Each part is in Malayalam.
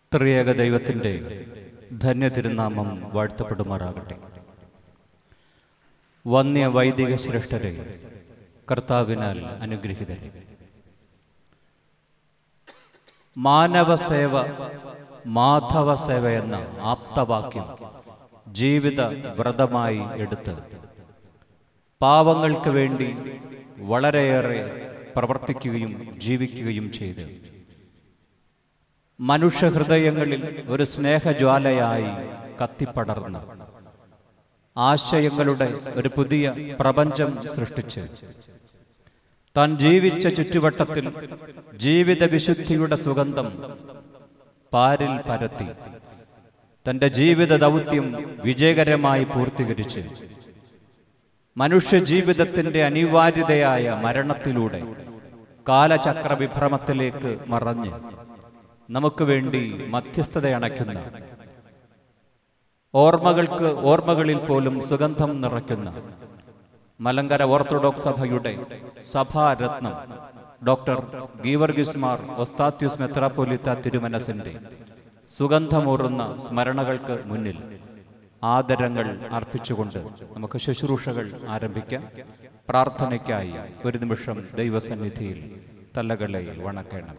ത്രിയേക ദൈവത്തിൻ്റെ ധന്യ തിരുനാമം വാഴ്ത്തപ്പെടുമാറാകട്ടെ വന്യ വൈദിക ശ്രേഷ്ഠരെ കർത്താവിനാൽ അനുഗ്രഹിതരെ മാനവസേവ മാധവസേവ എന്ന ആപ്തവാക്യം ജീവിത വ്രതമായി എടുത്ത് പാവങ്ങൾക്ക് വേണ്ടി വളരെയേറെ പ്രവർത്തിക്കുകയും ജീവിക്കുകയും ചെയ്ത് മനുഷ്യഹൃദയങ്ങളിൽ ഒരു സ്നേഹജ്വാലയായി കത്തിപ്പടർന്ന് ആശയങ്ങളുടെ ഒരു പുതിയ പ്രപഞ്ചം സൃഷ്ടിച്ച് താൻ ജീവിച്ച ചുറ്റുവട്ടത്തിൽ ജീവിത വിശുദ്ധിയുടെ സുഗന്ധം പാരിൽ പരത്തി തന്റെ ജീവിത ദൗത്യം വിജയകരമായി പൂർത്തീകരിച്ച് മനുഷ്യ ജീവിതത്തിന്റെ അനിവാര്യതയായ മരണത്തിലൂടെ കാലചക്ര വിഭ്രമത്തിലേക്ക് മറഞ്ഞ് നമുക്ക് വേണ്ടി മധ്യസ്ഥതയണയ്ക്കുന്ന ഓർമ്മകൾക്ക് ഓർമ്മകളിൽ പോലും സുഗന്ധം നിറയ്ക്കുന്ന മലങ്കര ഓർത്തഡോക്സ് സഭയുടെ സഭാരത്നം ഡോക്ടർ ഗീവർഗിസ്മാർ ഒസ്താത്യുസ് മെത്രാപ്പൊലിത്ത തിരുമനസിന്റെ സുഗന്ധമൂറുന്ന സ്മരണകൾക്ക് മുന്നിൽ ആദരങ്ങൾ അർപ്പിച്ചുകൊണ്ട് നമുക്ക് ശുശ്രൂഷകൾ ആരംഭിക്കാം പ്രാർത്ഥനയ്ക്കായി ഒരു നിമിഷം ദൈവസന്നിധിയിൽ തല്ലകളെ വണക്കണം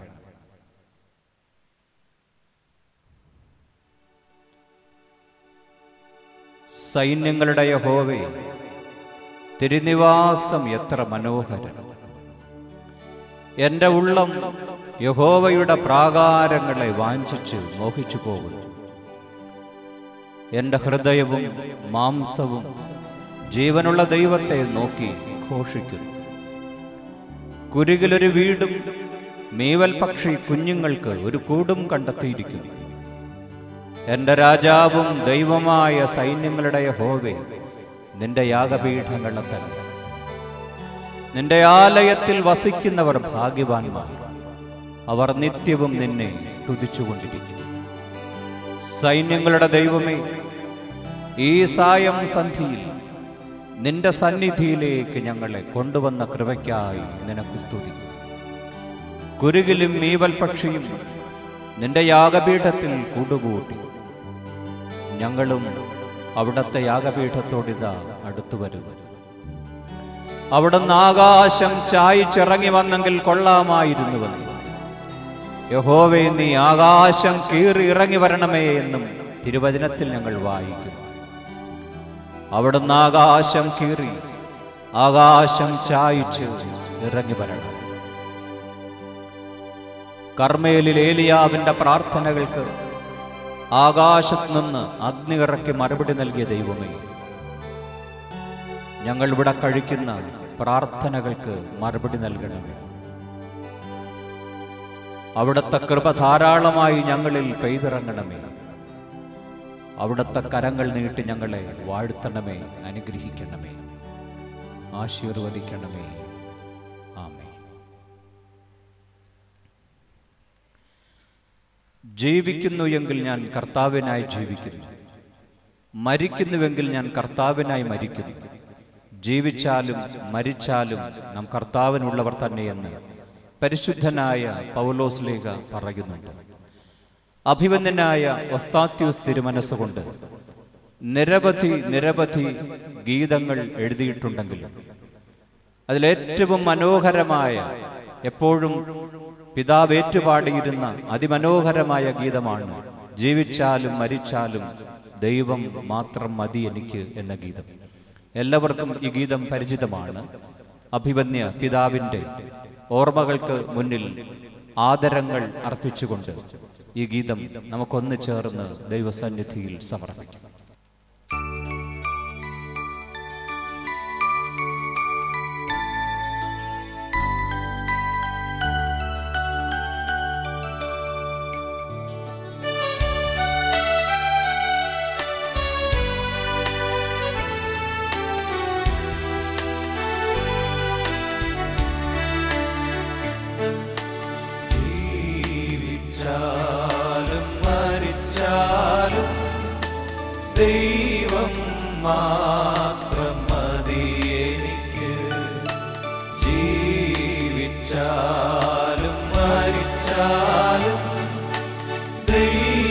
സൈന്യങ്ങളുടെ യഹോവേ തിരുനിവാസം എത്ര മനോഹരം എന്റെ ഉള്ളം യഹോവയുടെ പ്രാകാരങ്ങളെ വാഞ്ചിച്ച് മോഹിച്ചു പോകുന്നു എന്റെ ഹൃദയവും മാംസവും ജീവനുള്ള ദൈവത്തെ നോക്കി ഘോഷിക്കുന്നു കുരുകിലൊരു വീടും മീവൽ പക്ഷി കുഞ്ഞുങ്ങൾക്ക് ഒരു കൂടും കണ്ടെത്തിയിരിക്കുന്നു എന്റെ രാജാവും ദൈവമായ സൈന്യങ്ങളുടെ ഹോവേ നിന്റെ യാഗപീഠങ്ങളെ തന്നെ നിന്റെ ആലയത്തിൽ വസിക്കുന്നവർ ഭാഗ്യവാന്മാർ അവർ നിത്യവും നിന്നെ സ്തുതിച്ചുകൊണ്ടിരിക്കും സൈന്യങ്ങളുടെ ദൈവമേ ഈ സായം സന്ധിയിൽ നിന്റെ സന്നിധിയിലേക്ക് ഞങ്ങളെ കൊണ്ടുവന്ന കൃപയ്ക്കായി നിനക്ക് സ്തുതി കുരുകിലും മീവൽ പക്ഷിയും നിന്റെ യാഗപീഠത്തിൽ കൂടുകൂട്ടി ഞങ്ങളും അവിടത്തെ യാഗപീഠത്തോടിതാ അടുത്തു വരുന്നു അവിടുന്ന് ആകാശം ചായച്ചിറങ്ങി വന്നെങ്കിൽ കൊള്ളാമായിരുന്നുവെന്ന് യഹോവേ നീ ആകാശം കീറി ഇറങ്ങി വരണമേ എന്നും തിരുവചനത്തിൽ ഞങ്ങൾ വായിക്കും അവിടുന്ന് ആകാശം കീറി ആകാശം ചായച്ച് ഇറങ്ങി വരണം കർമ്മേലിൽ ഏലിയാവിന്റെ പ്രാർത്ഥനകൾക്ക് ആകാശത്ത് നിന്ന് അഗ്നി ഇറക്കി മറുപടി നൽകിയ ദൈവമേ ഞങ്ങൾ ഇവിടെ കഴിക്കുന്ന പ്രാർത്ഥനകൾക്ക് മറുപടി നൽകണമേ അവിടുത്തെ കൃപ ധാരാളമായി ഞങ്ങളിൽ പെയ്തിറങ്ങണമേ അവിടുത്തെ കരങ്ങൾ നീട്ടി ഞങ്ങളെ വാഴ്ത്തണമേ അനുഗ്രഹിക്കണമേ ആശീർവദിക്കണമേ ആമേ ജീവിക്കുന്നു എങ്കിൽ ഞാൻ കർത്താവിനായി ജീവിക്കുന്നു മരിക്കുന്നുവെങ്കിൽ ഞാൻ കർത്താവിനായി മരിക്കുന്നു ജീവിച്ചാലും മരിച്ചാലും നാം കർത്താവിനുള്ളവർ തന്നെയെന്ന് പരിശുദ്ധനായ പൗലോസ് ലേഖ പറയുന്നുണ്ട് അഭിവന്ദനായ ഒസ്താത്യൂസ് തിരുമനസ്സുകൊണ്ട് നിരവധി നിരവധി ഗീതങ്ങൾ എഴുതിയിട്ടുണ്ടെങ്കിലും അതിലേറ്റവും മനോഹരമായ എപ്പോഴും പിതാവ് ഏറ്റുപാടിയിരുന്ന അതിമനോഹരമായ ഗീതമാണ് ജീവിച്ചാലും മരിച്ചാലും ദൈവം മാത്രം മതി എനിക്ക് എന്ന ഗീതം എല്ലാവർക്കും ഈ ഗീതം പരിചിതമാണ് അഭിവന്യ പിതാവിൻ്റെ ഓർമ്മകൾക്ക് മുന്നിൽ ആദരങ്ങൾ അർപ്പിച്ചുകൊണ്ട് ഈ ഗീതം നമുക്കൊന്നു ചേർന്ന് ദൈവസന്നിധിയിൽ സമർപ്പിക്കാം ജീവിച്ചാലും മരിച്ചാലും ദൈവം മാത്രം മതി എനിക്ക് ജീവിച്ചാലും മരിച്ചാലും ദൈവം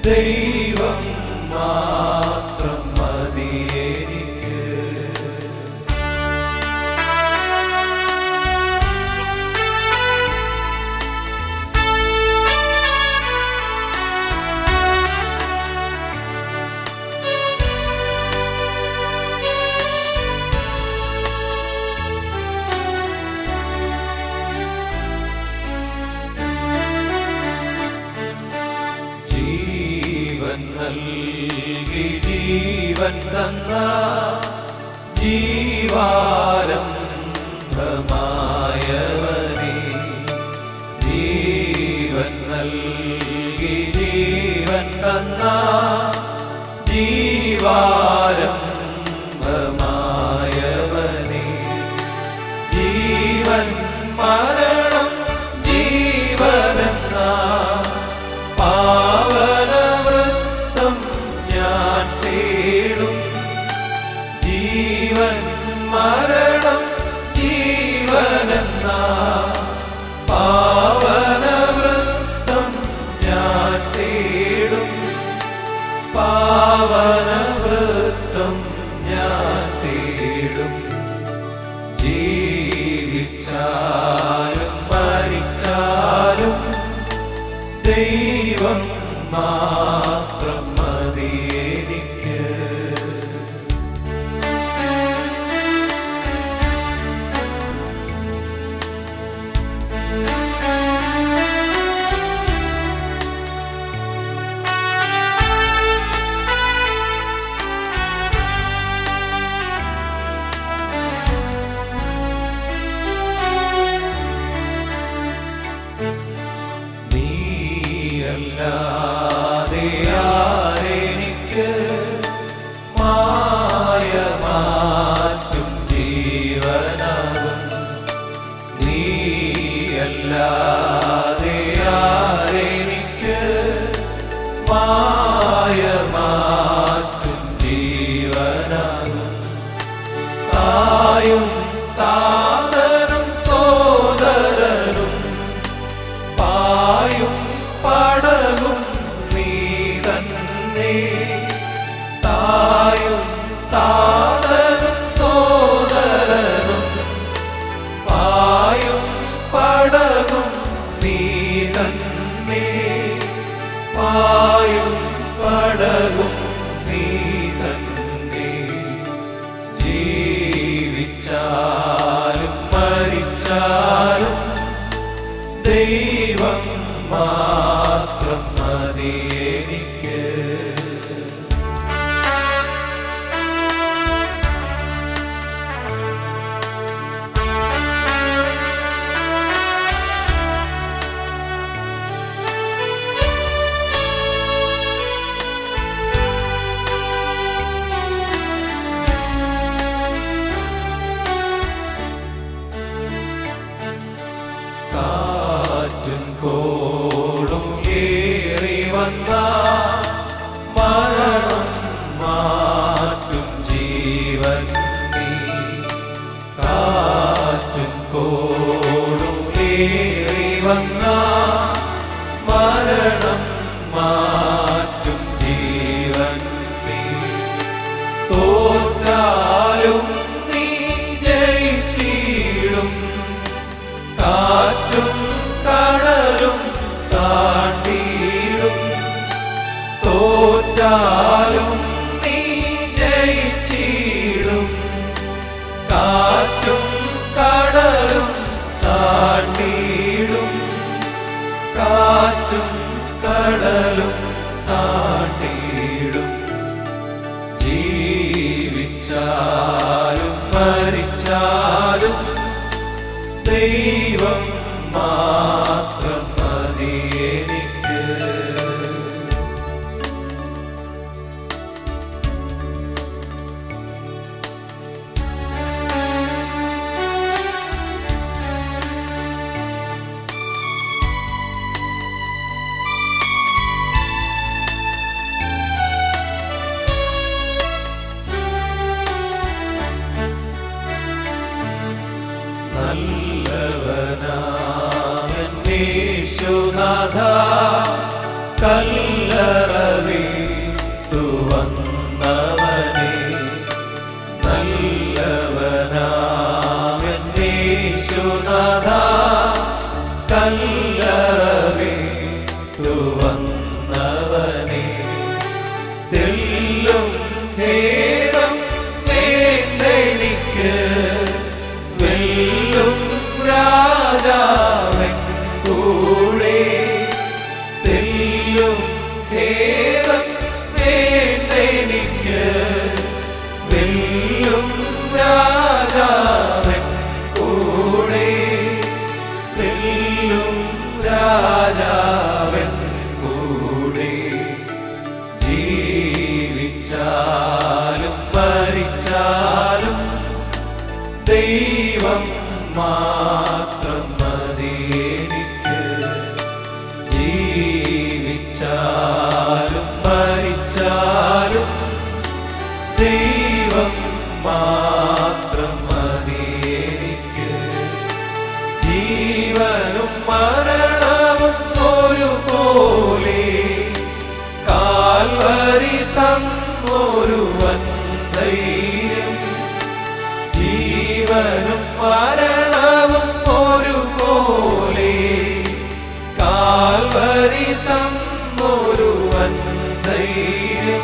ദൈവം മാത്രം മതി എനിക്ക് ജീവൻ നൽകി ജീവൻ തന്ന ജീവാരംഭമായവനെ ജീവൻ നൽകി ജീവൻ തന്ന ജീവാരംഭമായവനെ ജീവൻ മരണം ജീവനെന്ന പാവനവൃത്തം ഞാൻ തേടും ജീവൻ മരണം ജീവനെന്ന പാവനവൃത്തം ഞാൻ തേടും പാവനവൃത്തം ഞാൻ തേടും ജീവിച്ചാലും മരിച്ചാലും ദൈവം മാത്രം മതി എനിക്ക് നീയല്ലാതെ ആരെനിക്ക് മായ മാറ്റും ജീവനാകും നീയല്ലാതെ ആരെനിക്ക് മായ മാറ്റും ജീവനാകും തായും താതനും സോദരനും പായും പടകും നീ തന്നെ തായും താതനും സോദരനും പായും പടകും നീ തന്നെ പായും പടകും നീ തന്നെ ജീവിച്ചാലും മരിച്ചാലും ദൈവം മാത്രം മതി എനിക്ക് കാറ്റും കോളും ഏറി വന്ന മരണം മാറ്റും ജീവൻ നീ കാറ്റും കോളും ഏറി വന്ന മരണം മാറ്റും ജീവൻ നീ തോറ്റാലും നീ ജയിച്ചിടും കാറ്റും കടലും താണ്ടിയിടും തോറ്റാലും നീ ജയിച്ചിടും കാറ്റും കടലും താണ്ടിയിടും കാറ്റും കടലും താണ്ടിയിടും ജീവിച്ചാലും മരിച്ചാലും ദൈവം മാത്രം മതി എനിക്ക് നല്ലവനാശുനാഥ കല്ല വീട്ടു വന്നവനെ നല്ലവനാമേശുനാഥ കല്ലറ വീട്ടു വന്നവനെ തെല്ലും ഖേദം വേണ്ടെനിക്ക് വെല്ലും രാജാവൻ കൂടെ തെല്ലും ഖേദം വേണ്ടെനിക്ക് വെല്ലും രാജാവൻ കൂടെ വെല്ലും രാജാവൻ കൂടെ ജീവിച്ചാലും മരിച്ചാലും ദൈവം മാത്രം മതി എനിക്ക് ജീവിച്ചാലും മരിച്ചാലും ദൈവം മാത്രം മതി എനിക്ക് ജീവനും മരണവും ഒരുപോലെ കാൽവരി തന്നൊരുവൻ ധൈര്യം ജീവനും മരണവും ഒരുപോലെ കാൽവരി തന്നൊരുവൻ ധൈര്യം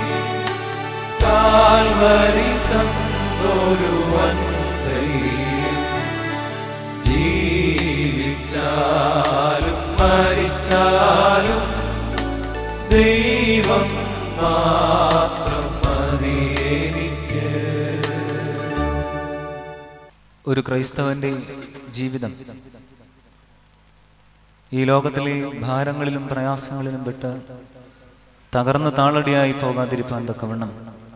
കാൽവരി തന്നൊരുവൻ ധൈര്യം ജീവിച്ചാലും മരിച്ചാലും ദൈവം മാത്രം മതി എനിക്ക് ഒരു ക്രൈസ്തവന്റെ ജീവിതം ഈ ലോകത്തിലെ ഭാരങ്ങളിലും പ്രയാസങ്ങളിലും വിട്ട് തകർന്ന് താളടിയായി പോകാതിരിപ്പാൻ തക്കവണ്ണം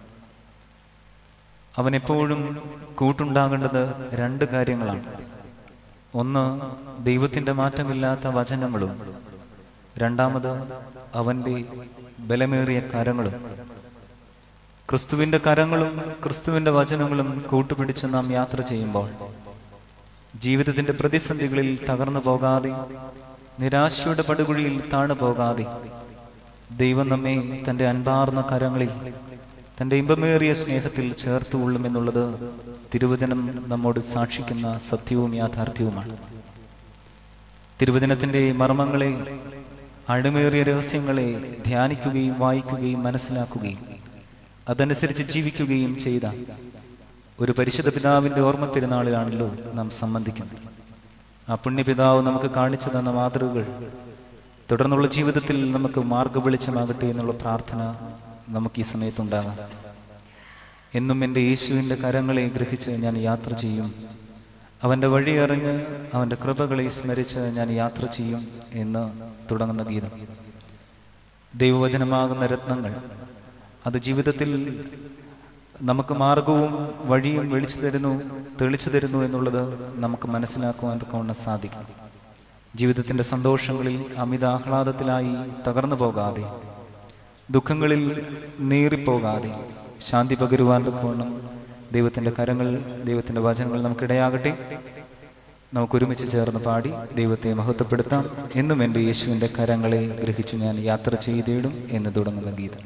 അവൻ എപ്പോഴും കൂട്ടുണ്ടാകേണ്ടത് രണ്ട് കാര്യങ്ങളാണ് ഒന്ന് ദൈവത്തിൻ്റെ മാറ്റമില്ലാത്ത വചനങ്ങളും രണ്ടാമത് അവൻ്റെ ബലമേറിയ കരങ്ങളും ക്രിസ്തുവിൻ്റെ കരങ്ങളും ക്രിസ്തുവിൻ്റെ വചനങ്ങളും കൂട്ടുപിടിച്ച് നാം യാത്ര ചെയ്യുമ്പോൾ ജീവിതത്തിൻ്റെ പ്രതിസന്ധികളിൽ തകർന്നു പോകാതെ നിരാശയുടെ പടുകുഴിയിൽ താണു പോകാതെ ദൈവം നമ്മെ തൻ്റെ അൻപാർന്ന കരങ്ങളിൽ തൻ്റെ ഇമ്പമേറിയ സ്നേഹത്തിൽ ചേർത്ത് കൊള്ളുമെന്നുള്ളത് തിരുവചനം നമ്മോട് സാക്ഷിക്കുന്ന സത്യവും യാഥാർത്ഥ്യവുമാണ് തിരുവചനത്തിൻ്റെ മർമ്മങ്ങളെ അഴിമേറിയ രഹസ്യങ്ങളെ ധ്യാനിക്കുകയും വായിക്കുകയും മനസ്സിലാക്കുകയും അതനുസരിച്ച് ജീവിക്കുകയും ചെയ്ത ഒരു പരിശുദ്ധ പിതാവിൻ്റെ ഓർമ്മ പെരുന്നാളിലാണല്ലോ നാം സംബന്ധിക്കുന്നത് ആ പുണ്യപിതാവ് നമുക്ക് കാണിച്ചു തന്ന മാതൃകകൾ തുടർന്നുള്ള ജീവിതത്തിൽ നമുക്ക് മാർഗവെളിച്ചമാകട്ടെ എന്നുള്ള പ്രാർത്ഥന നമുക്ക് ഈ സമയത്തുണ്ടാകാം എന്നും എൻ്റെ യേശുവിൻ്റെ കരങ്ങളെ ഗ്രഹിച്ച് ഞാൻ യാത്ര ചെയ്യും അവൻ്റെ വഴി അറിഞ്ഞ് അവൻ്റെ കൃപകളെ സ്മരിച്ച് ഞാൻ യാത്ര ചെയ്യും എന്ന് തുടങ്ങുന്ന ഗീതം ദൈവവചനമാകുന്ന രത്നങ്ങൾ അത് ജീവിതത്തിൽ നമുക്ക് മാർഗവും വഴിയും വെളിച്ചു തരുന്നു തെളിച്ചു തരുന്നു എന്നുള്ളത് നമുക്ക് മനസ്സിലാക്കുവാൻ തക്കവണ്ണം സാധിക്കും ജീവിതത്തിൻ്റെ സന്തോഷങ്ങളിൽ അമിത ആഹ്ലാദത്തിലായി തകർന്നു പോകാതെ ദുഃഖങ്ങളിൽ നീറിപ്പോകാതെ ശാന്തി പകരുവാൻ തക്കവണ്ണം ദൈവത്തിൻ്റെ കരങ്ങൾ ദൈവത്തിൻ്റെ വചനങ്ങൾ നമുക്കിടയാകട്ടെ നമുക്ക് ഒരുമിച്ച് ചേർന്ന് പാടി ദൈവത്തെ മഹത്വപ്പെടുത്താം എന്നും എൻ്റെ യേശുവിൻ്റെ കരങ്ങളെ ഗ്രഹിച്ചു ഞാൻ യാത്ര ചെയ്തിടും എന്ന് തുടങ്ങുന്ന ഗീതം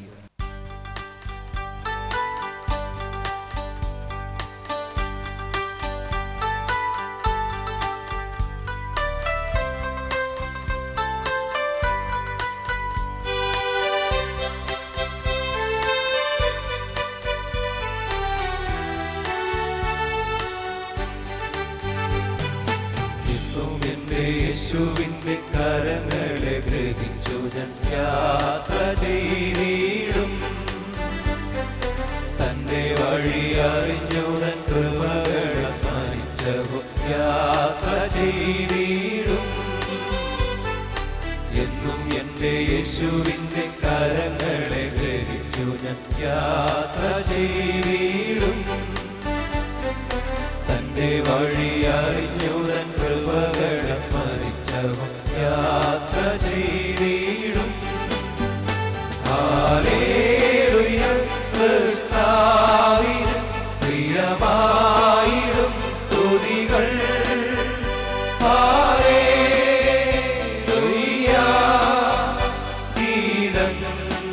ഇന്നും എന്റെ യേശുവിന്റെ കരങ്ങളെ ഗ്രഹിച്ചു ഞാൻ യാത്ര ചെയ്തിടും തന്റെ വഴി അറിഞ്ഞു തൻ കൃപകളെ സ്മരിച്ചു യാത്ര ചെയ്തിടും എന്നും എന്റെ യേശുവിന്റെ കരങ്ങളെ ഗ്രഹിച്ചു ഞാൻ യാത്ര ചെയ്തിടും തന്റെ വഴി അറിഞ്ഞു തൻ കൃപകളെ സ്മരിച്ചവൻ യാത്ര ചെയ്തിടും ഹാലേലുയ സൃഷ്ടാവിന് പ്രിയമായിടും സ്തുതികൾ ഹാലേലുയ ഗീതങ്ങൾ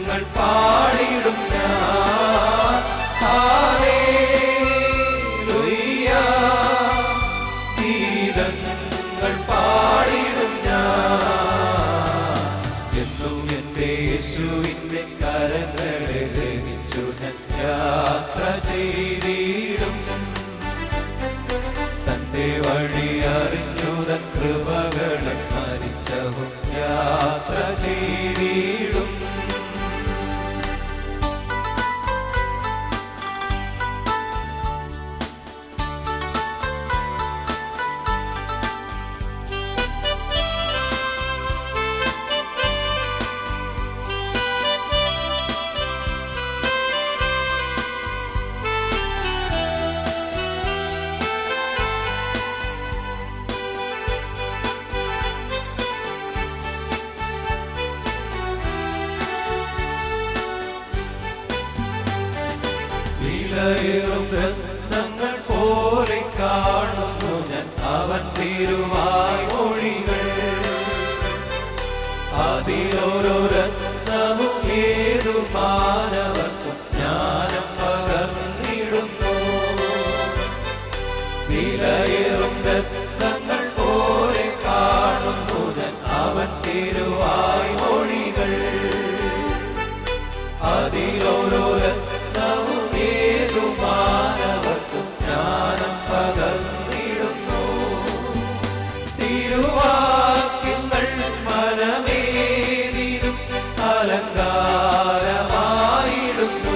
യാത്ര ചെയ്തിടും വിലയേറും രത്നങ്ങൾ പോലെ കാണുന്നു ഞാൻ അവൻ തിരുവായ് മൊഴികൾ അതിലോരോ രത്നവും ഏതു മാനവർക്കും ജ്ഞാനം പകർന്നിടുന്നു വിലയേറും രത്നങ്ങൾ പോലെ കാണുന്നു ഞാൻ അവൻ തിരുവായ് മൊഴികൾ അതിലോരോ രത്നവും ഏതു മാനവർക്കും ജ്ഞാനം പകർന്നിടുന്നു തിരുവാക്യങ്ങൾ മനമേതിനും അലങ്കാരമായിടുന്നു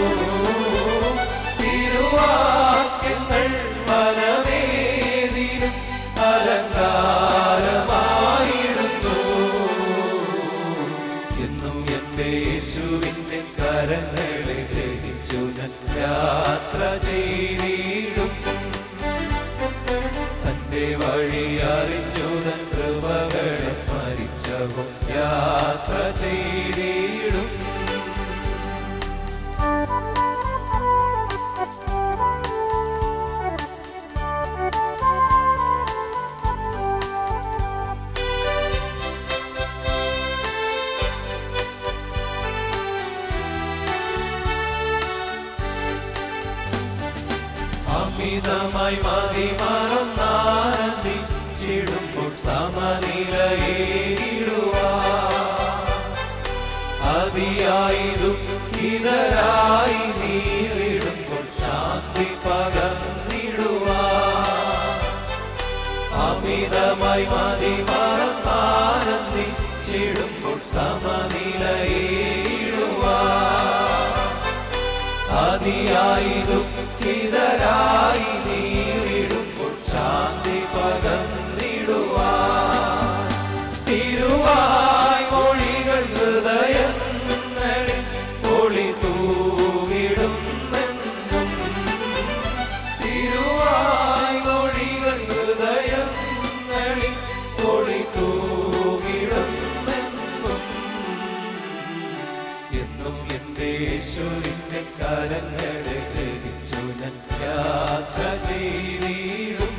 തിരുവാക്യങ്ങൾ മനമേതിനും അലങ്കാരമായിടുന്നു എന്നും എന്റെ യേശുവിന്റെ കരങ്ങളെ ഗ്രഹിച്ചു ഞാൻ യാത്ര ചെയ്തിടും തന്റെ വഴി അറിഞ്ഞു തൻ കൃപകളെ സ്മരിച്ചവും യാത്ര ചെയ്തിടും അമിതമായി മതി മറന്നാനന്ദിച്ചിടുമ്പോൾ സമനിലയേടുവാ അതിയായി ദുഃഖിതരായി നീറിടുമ്പോൾ ശാന്തി പകർന്നിടുവാ അമിതമായി മതി മറന്നാനന്ദിച്ചിടുമ്പോൾ സമനിലയേടുവാ അതിയായി ദുഃഖിതരായി നീറിടുമ്പോൾ ശാന്തി പകർന്നിടുവാൻ തിരുവായ് മൊഴികൾ ഹൃദയങ്ങളിൽ ഒളി തൂവിടുമെന്നും തിരുവായ് മൊഴികൾ ഹൃദയങ്ങളിൽ ഒളി തൂവിടുമെന്നും എന്നും എന്റെ യേശുവിന്റെ കരങ്ങളെ ഗ്രഹിച്ചു ഞാൻ യാത്ര ചെയ്തിടും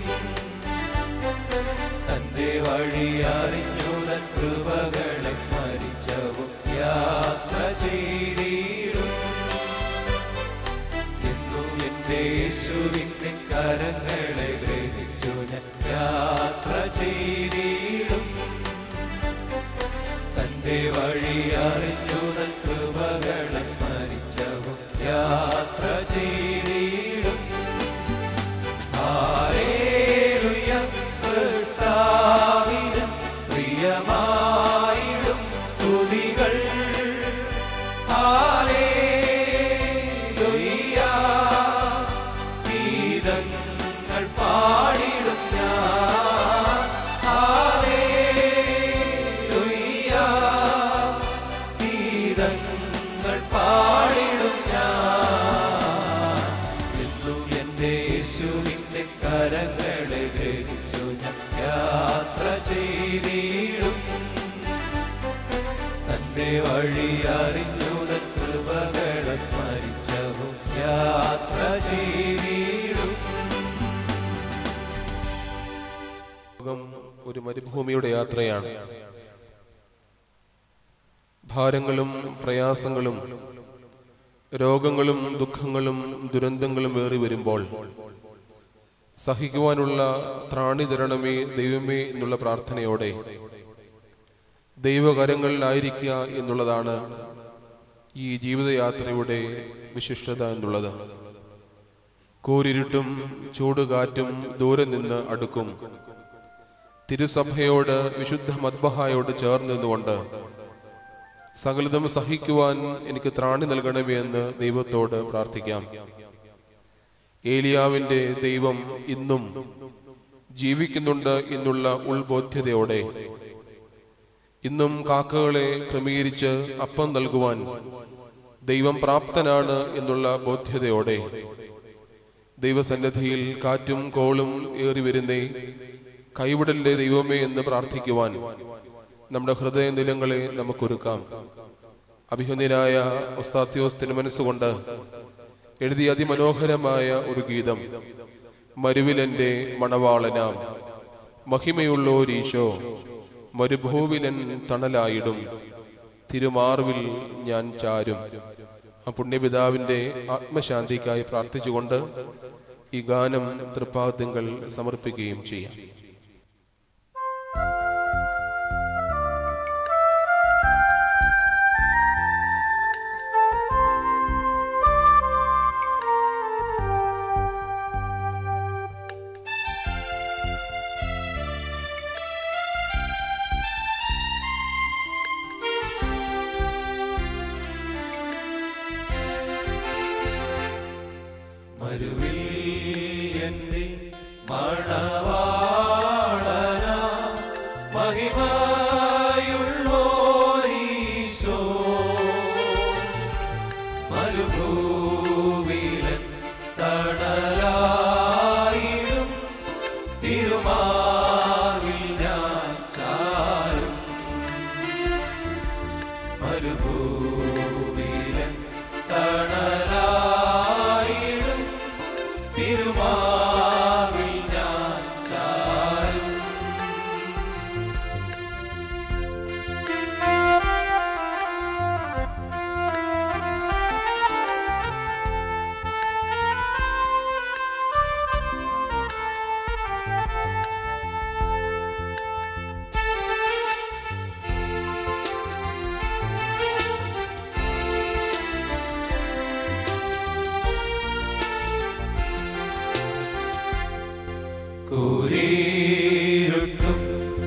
തന്റെ വഴി അറിഞ്ഞു തൻ കൃപകളെ സ്മരിച്ചവും യാത്ര ചെയ്തിടും എന്നും എന്റെ യേശുവിന്റെ കരങ്ങളെ ഗ്രഹിച്ചു ഞാൻ യാത്ര ചെയ്തിടും തന്റെ വഴി അറിഞ്ഞു തൻ കൃപകളെ സ്മരിച്ചവും യാത്ര ചെയ്തിടും ഹാലേലുയ സൃഷ്ടാവിന് പ്രിയമായിടും സ്തുതികൾ ഹാലേലുയ ഗീതങ്ങൾ പാടിടും ഞാൻ ഹാലേലുയ ഗീതങ്ങൾ പാടിടും ഞാൻ എന്നും എന്റെ യേശുവിന്റെ കരങ്ങളെ ഗ്രഹിച്ചു ഞാൻ യാത്ര ചെയ്തിടും തന്റെ വഴി അറിഞ്ഞു തൻ കൃപകളെ സ്മരിച്ചവും യാത്ര ചെയ്തിടും ലോകം ഒരു മരുഭൂമിയുടെ യാത്രയാണ് ഭാരങ്ങളും പ്രയാസങ്ങളും രോഗങ്ങളും ദുഃഖങ്ങളും ദുരന്തങ്ങളും ഏറി വരുമ്പോൾ സഹിക്കുവാനുള്ള ത്രാണി തരണമേ ദൈവമേ എന്നുള്ള പ്രാർത്ഥനയോടെ ദൈവകരങ്ങളിലായിരിക്കുക എന്നുള്ളതാണ് ഈ ജീവിതയാത്രയുടെ വിശിഷ്ടത എന്നുള്ളത് കൂരിരുട്ടും ചൂടുകാറ്റും ദൂരെ നിന്ന് അടുക്കും തിരുസഭയോട് വിശുദ്ധ മദ്ബഹായോട് ചേർന്ന് നിന്നുകൊണ്ട് സകലതും സഹിക്കുവാൻ എനിക്ക് ത്രാണി നൽകണമേ എന്ന് ദൈവത്തോട് പ്രാർത്ഥിക്കാം ഏലിയാവിന്റെ ദൈവം ഇന്നും ജീവിക്കുന്നുണ്ട് എന്നുള്ള ഉൾബോധ്യതയോടെ ഇന്നും കാക്കകളെ ക്രമീകരിച്ച് അപ്പം നൽകുവാൻ ദൈവം പ്രാപ്തനാണ് എന്നുള്ള ബോധ്യതയോടെ ദൈവസന്നിധിയിൽ കാറ്റും കോളും ഏറി വരുന്നേ കൈവിടലിന്റെ ദൈവമേ എന്ന് പ്രാർത്ഥിക്കുവാൻ നമ്മുടെ ഹൃദയ നിലങ്ങളെ നമുക്കൊരുക്കാം അഭിഹന്യനായ ഒസ്താത്യോസ് തിരുമനസ്സുകൊണ്ട് എഴുതിയ അതിമനോഹരമായ ഒരു ഗീതം മരുവിലെന്റെ മണവാളനാം മഹിമയുള്ളോരീശോ മരുഭൂവിലൻ തണലായിടും തിരുമാർവിൽ ഞാൻ ചാരും ആ പുണ്യപിതാവിന്റെ ആത്മശാന്തിക്കായി പ്രാർത്ഥിച്ചുകൊണ്ട് ഈ ഗാനം തൃപ്പാദങ്ങൾ സമർപ്പിക്കുകയും ചെയ്യാം മരുവിൽ എന്റെ മണവാളന മഹിമയുള്ളോരീശോ മരുഭൂവിലൻ തണലായിടും തിരുമാറിൽ ഞാൻ ചാരും മരുഭൂവിലൻ തണലായിടും തിരുമാറിൽ ഞാൻ ചാരും കൂരിരുട്ടും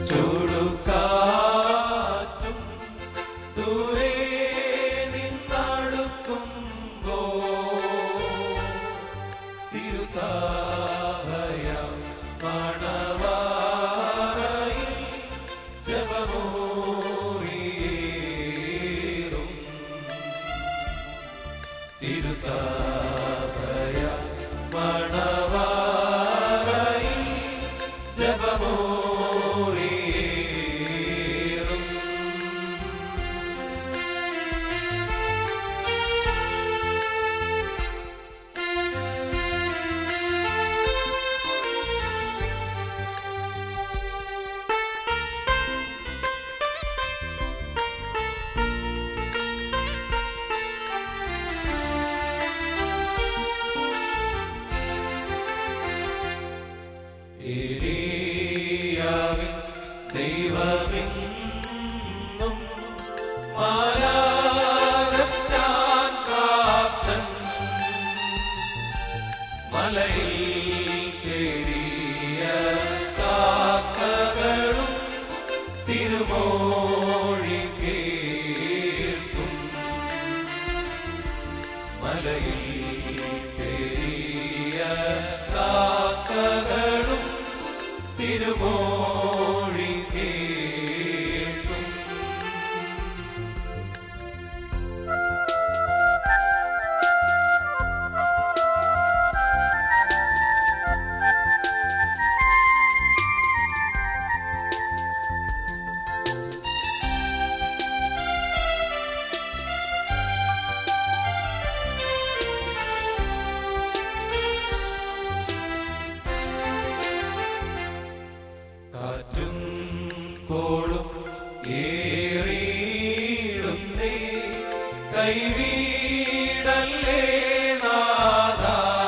ചൂടുകാറ്റും ദൂരെ നിന്നടുക്കുമ്പോ തിരുസാഹയ മണവാറയിൽ ജപമോറിയേറും തിരുസാഹയ മണവാറയിൽ ജപമോറിയേറും ഏലിയാവിൻ ദൈവമെന്നും മാലാകറ്റാൻ കാത്തൻ മലയിൽ കേറിയ കാക്കകളും തിരുമോഴി കേൾക്കും മലയിൽ കേറിയ കാക്കകളും തിരുമോഴി കേൾക്കും കാറ്റും കോളും ഏറിയിടുന്നേ കൈവീടല്ലേ നാഥ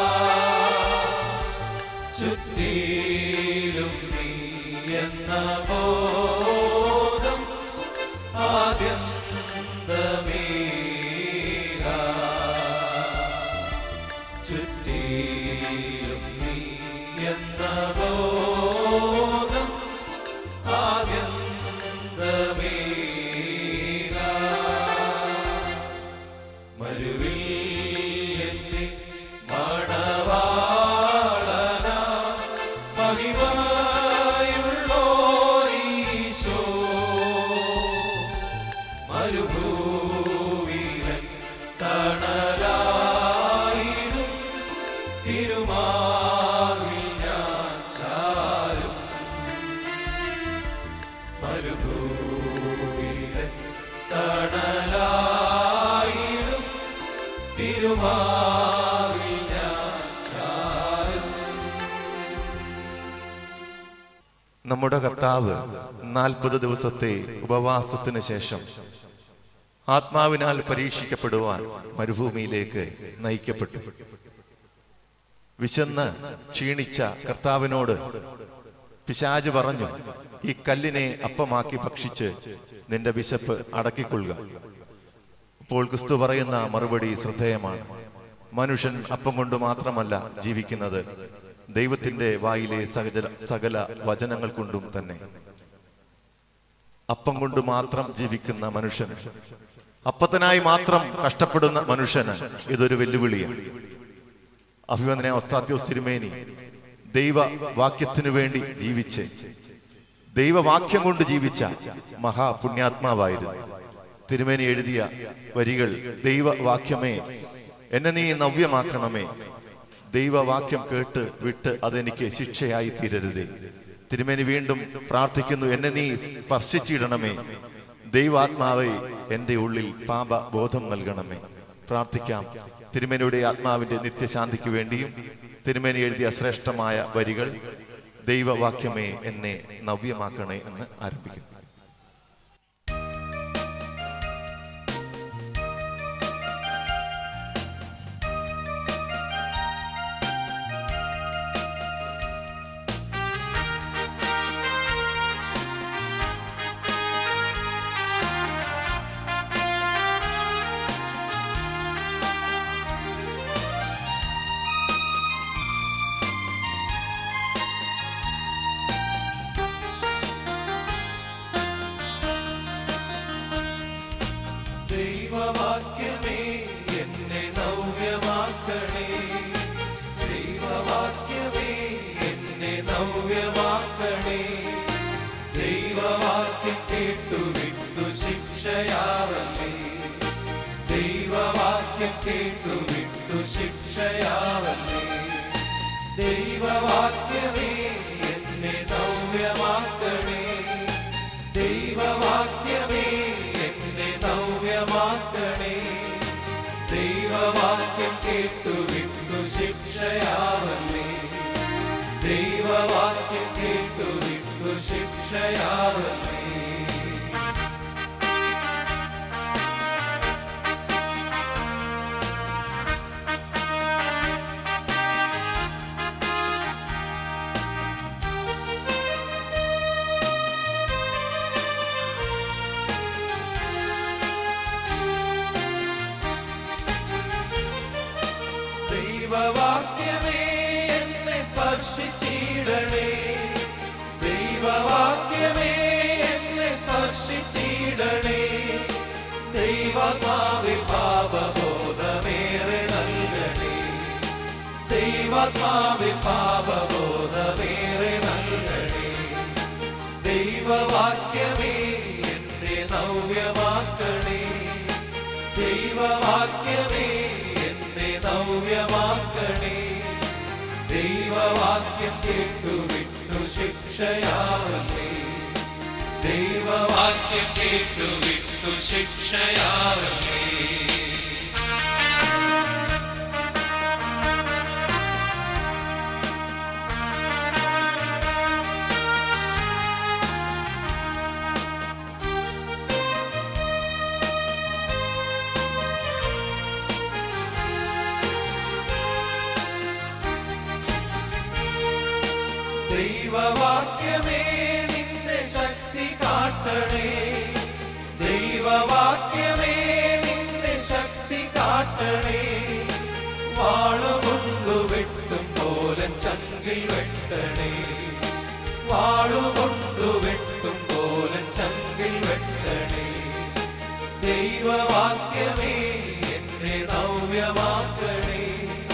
ചുറ്റിലും നീ എന്ന ബോധം ആദ്യന്തമേകാ ചുറ്റിലും നീ എന്ന ബോധം ആദ്യന്തമേകാ മരുഭൂവിരൻ തണലായിടും തിരുമാവിൽ ഞാൻ ചാരും മരുഭൂവിരൻ തണലായിടും തിരുമാവിൽ ഞാൻ ചാരും നമ്മുടെ കർത്താവ് നാൽപ്പത് ദിവസത്തെ ഉപവാസത്തിന് ശേഷം ആത്മാവിനാൽ പരീക്ഷിക്കപ്പെടുവാൻ മരുഭൂമിയിലേക്ക് നയിക്കപ്പെട്ടു വിശന്ന് ക്ഷീണിച്ച കർത്താവിനോട് പിശാജ് പറഞ്ഞു ഈ കല്ലിനെ അപ്പമാക്കി ഭക്ഷിച്ച് നിന്റെ വിശപ്പ് അടക്കിക്കൊള്ളുക അപ്പോൾ ക്രിസ്തു പറയുന്ന മറുപടി ശ്രദ്ധേയമാണ് മനുഷ്യൻ അപ്പം കൊണ്ട് മാത്രമല്ല ജീവിക്കുന്നത് ദൈവത്തിന്റെ വായിലെ സകല സകല വചനങ്ങൾ കൊണ്ടും തന്നെ അപ്പം കൊണ്ട് മാത്രം ജീവിക്കുന്ന മനുഷ്യന് അപ്പത്തിനായി മാത്രം കഷ്ടപ്പെടുന്ന മനുഷ്യന് ഇതൊരു വെല്ലുവിളിയാണ് അഭിവന്ദന ഒസ്താത്യോസ് തിരുമേനി ദൈവവാക്യത്തിനു വേണ്ടി ജീവിച്ച് ദൈവവാക്യം കൊണ്ട് ജീവിച്ച മഹാപുണ്യാത്മാവായിരുന്നു തിരുമേനി എഴുതിയ വരികൾ ദൈവവാക്യമേ എന്നെ നീ നവ്യമാക്കണമേ ദൈവവാക്യം കേട്ട് വിട്ട് അതെനിക്ക് ശിക്ഷയായി തീരരുതേ തിരുമേനി വീണ്ടും പ്രാർത്ഥിക്കുന്നു എന്നെ നീ സ്പർശിച്ചിടണമേ ദൈവാത്മാവെ എൻ്റെ ഉള്ളിൽ പാപ ബോധം നൽകണമേ പ്രാർത്ഥിക്കാം തിരുമേനിയുടെ ആത്മാവിന്റെ നിത്യശാന്തിക്ക് വേണ്ടിയും തിരുമേനി എഴുതിയ ശ്രേഷ്ഠമായ വരികൾ ദൈവവാക്യമേ എന്നെ നവ്യമാക്കണേ എന്ന് ആരംഭിക്കുന്നു ദൈവവാക്യമേ എന്നെ നവ്യമാക്കണേ ദൈവവാക്യമേ എന്നെ നവ്യമാക്കണേ ദൈവവാക്യം കേട്ടു വിട്ടു ശിക്ഷയാവല്ലേ ദൈവവാക്യം കേട്ടു വിട്ടു ശിക്ഷയാവല്ലേ ദൈവവാക്യമേ എന്നെ നവ്യമാക്കണേ ദൈവവാക്യമേ എന്നെ നവ്യമാക്കണേ ദൈവവാക്യം കേട്ടു വിട്ടു ശിക്ഷയാവല്ലേ ദൈവവാക്യം കേട്ടു വിട്ടു ശിക്ഷയാവല്ലേ ദൈവവാക്യമേ എന്നെ സ്പർശിച്ചിടണേ ദൈവവാക്യമേ എന്നെ സ്പർശിച്ചിടണേ ദൈവാത്മാവി പാപബോധമേറെ നൽകണേ ദൈവാത്മാവി പാപബോധമേറെ നൽകണേ ദൈവവാക്യമേ എന്നെ നവ്യമാക്കണേ ദൈവവാക്യമേ എന്നെ നവ്യമാക്കണേ ദൈവവാക്യം കേട്ടു വിട്ടു ശിക്ഷയാവല്ലേ ദൈവവാക്യം കേട്ടു വിട്ടു ശിക്ഷയാവല്ലേ ദൈവവാക്യമേ നിന്റെ ശക്തി കാട്ടണേ ദൈവവാക്യമേ നിന്റെ ശക്തി കാട്ടണേ വാളുകൊണ്ടു വെട്ടും പോലെ ചങ്കിൽ വെട്ടണേ വാളുകൊണ്ടു വെട്ടും പോലെ ചങ്കിൽ വെട്ടണേ ദൈവവാക്യമേ എന്നെ നവ്യമാക്കണേ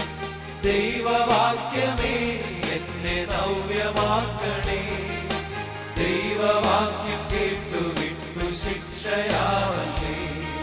ദൈവവാക്യമേ എന്നെ നവ്യമാക്കണേ ദൈവവാക്യം കേട്ടു വിട്ടു ശിക്ഷയാവല്ലേ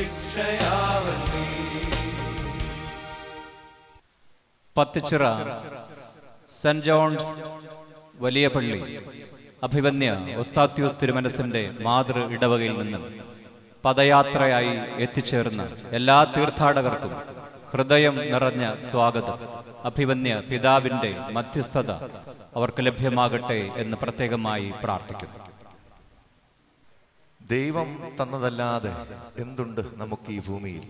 ശിക്ഷയാവല്ലേ പത്തിച്ചിറ സെന്റ് ജോൺസ് വലിയ പള്ളി അഭിവന്യ ഒസ്താത്യൂസ് തിരുമനസിന്റെ മാതൃ ഇടവകയിൽ നിന്നും പദയാത്രയായി എത്തിച്ചേർന്ന എല്ലാ തീർത്ഥാടകർക്കും ഹൃദയം നിറഞ്ഞ സ്വാഗതം അഭിവന്യ പിതാവിന്റെ മധ്യസ്ഥത അവർക്ക് ലഭ്യമാകട്ടെ എന്ന് പ്രത്യേകമായി പ്രാർത്ഥിക്കുന്നു ദൈവം തന്നതല്ലാതെ എന്തുണ്ട് നമുക്ക് ഈ ഭൂമിയിൽ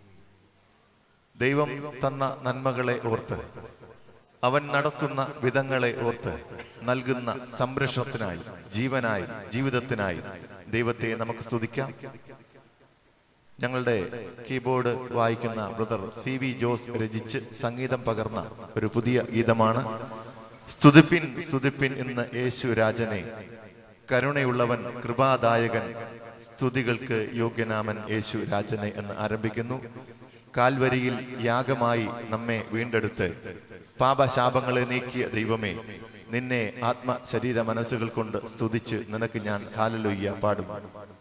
ദൈവം തന്ന നന്മകളെ ഓർത്ത് അവൻ നടത്തുന്ന വിധങ്ങളെ ഓർത്ത് നൽകുന്ന സംരക്ഷണത്തിനായി ജീവനായി ജീവിതത്തിനായി ദൈവത്തെ നമുക്ക് സ്തുതിക്കാം ഞങ്ങളുടെ കീബോർഡ് വായിക്കുന്ന ബ്രദർ സി വി ജോസ് രചിച്ച് സംഗീതം പകർന്ന ഒരു പുതിയ ഗീതമാണ് സ്തുതിപ്പിൻ സ്തുതിപ്പിൻ ഇന്ന് യേശു രാജനെ കരുണയുള്ളവൻ കൃപാദായകൻ സ്തുതികൾക്ക് യോഗ്യനാമൻ യേശു രാജനെ എന്ന് ആരംഭിക്കുന്നു കാൽവരിയിൽ യാഗമായി നമ്മെ വീണ്ടെടുത്ത് പാപശാപങ്ങളെ നീക്കിയ ദൈവമേ നിന്നെ ആത്മ ശരീര മനസ്സുകൾ കൊണ്ട് സ്തുതിച്ച് നിനക്ക് ഞാൻ ഹാലലൊയ്യ പാടും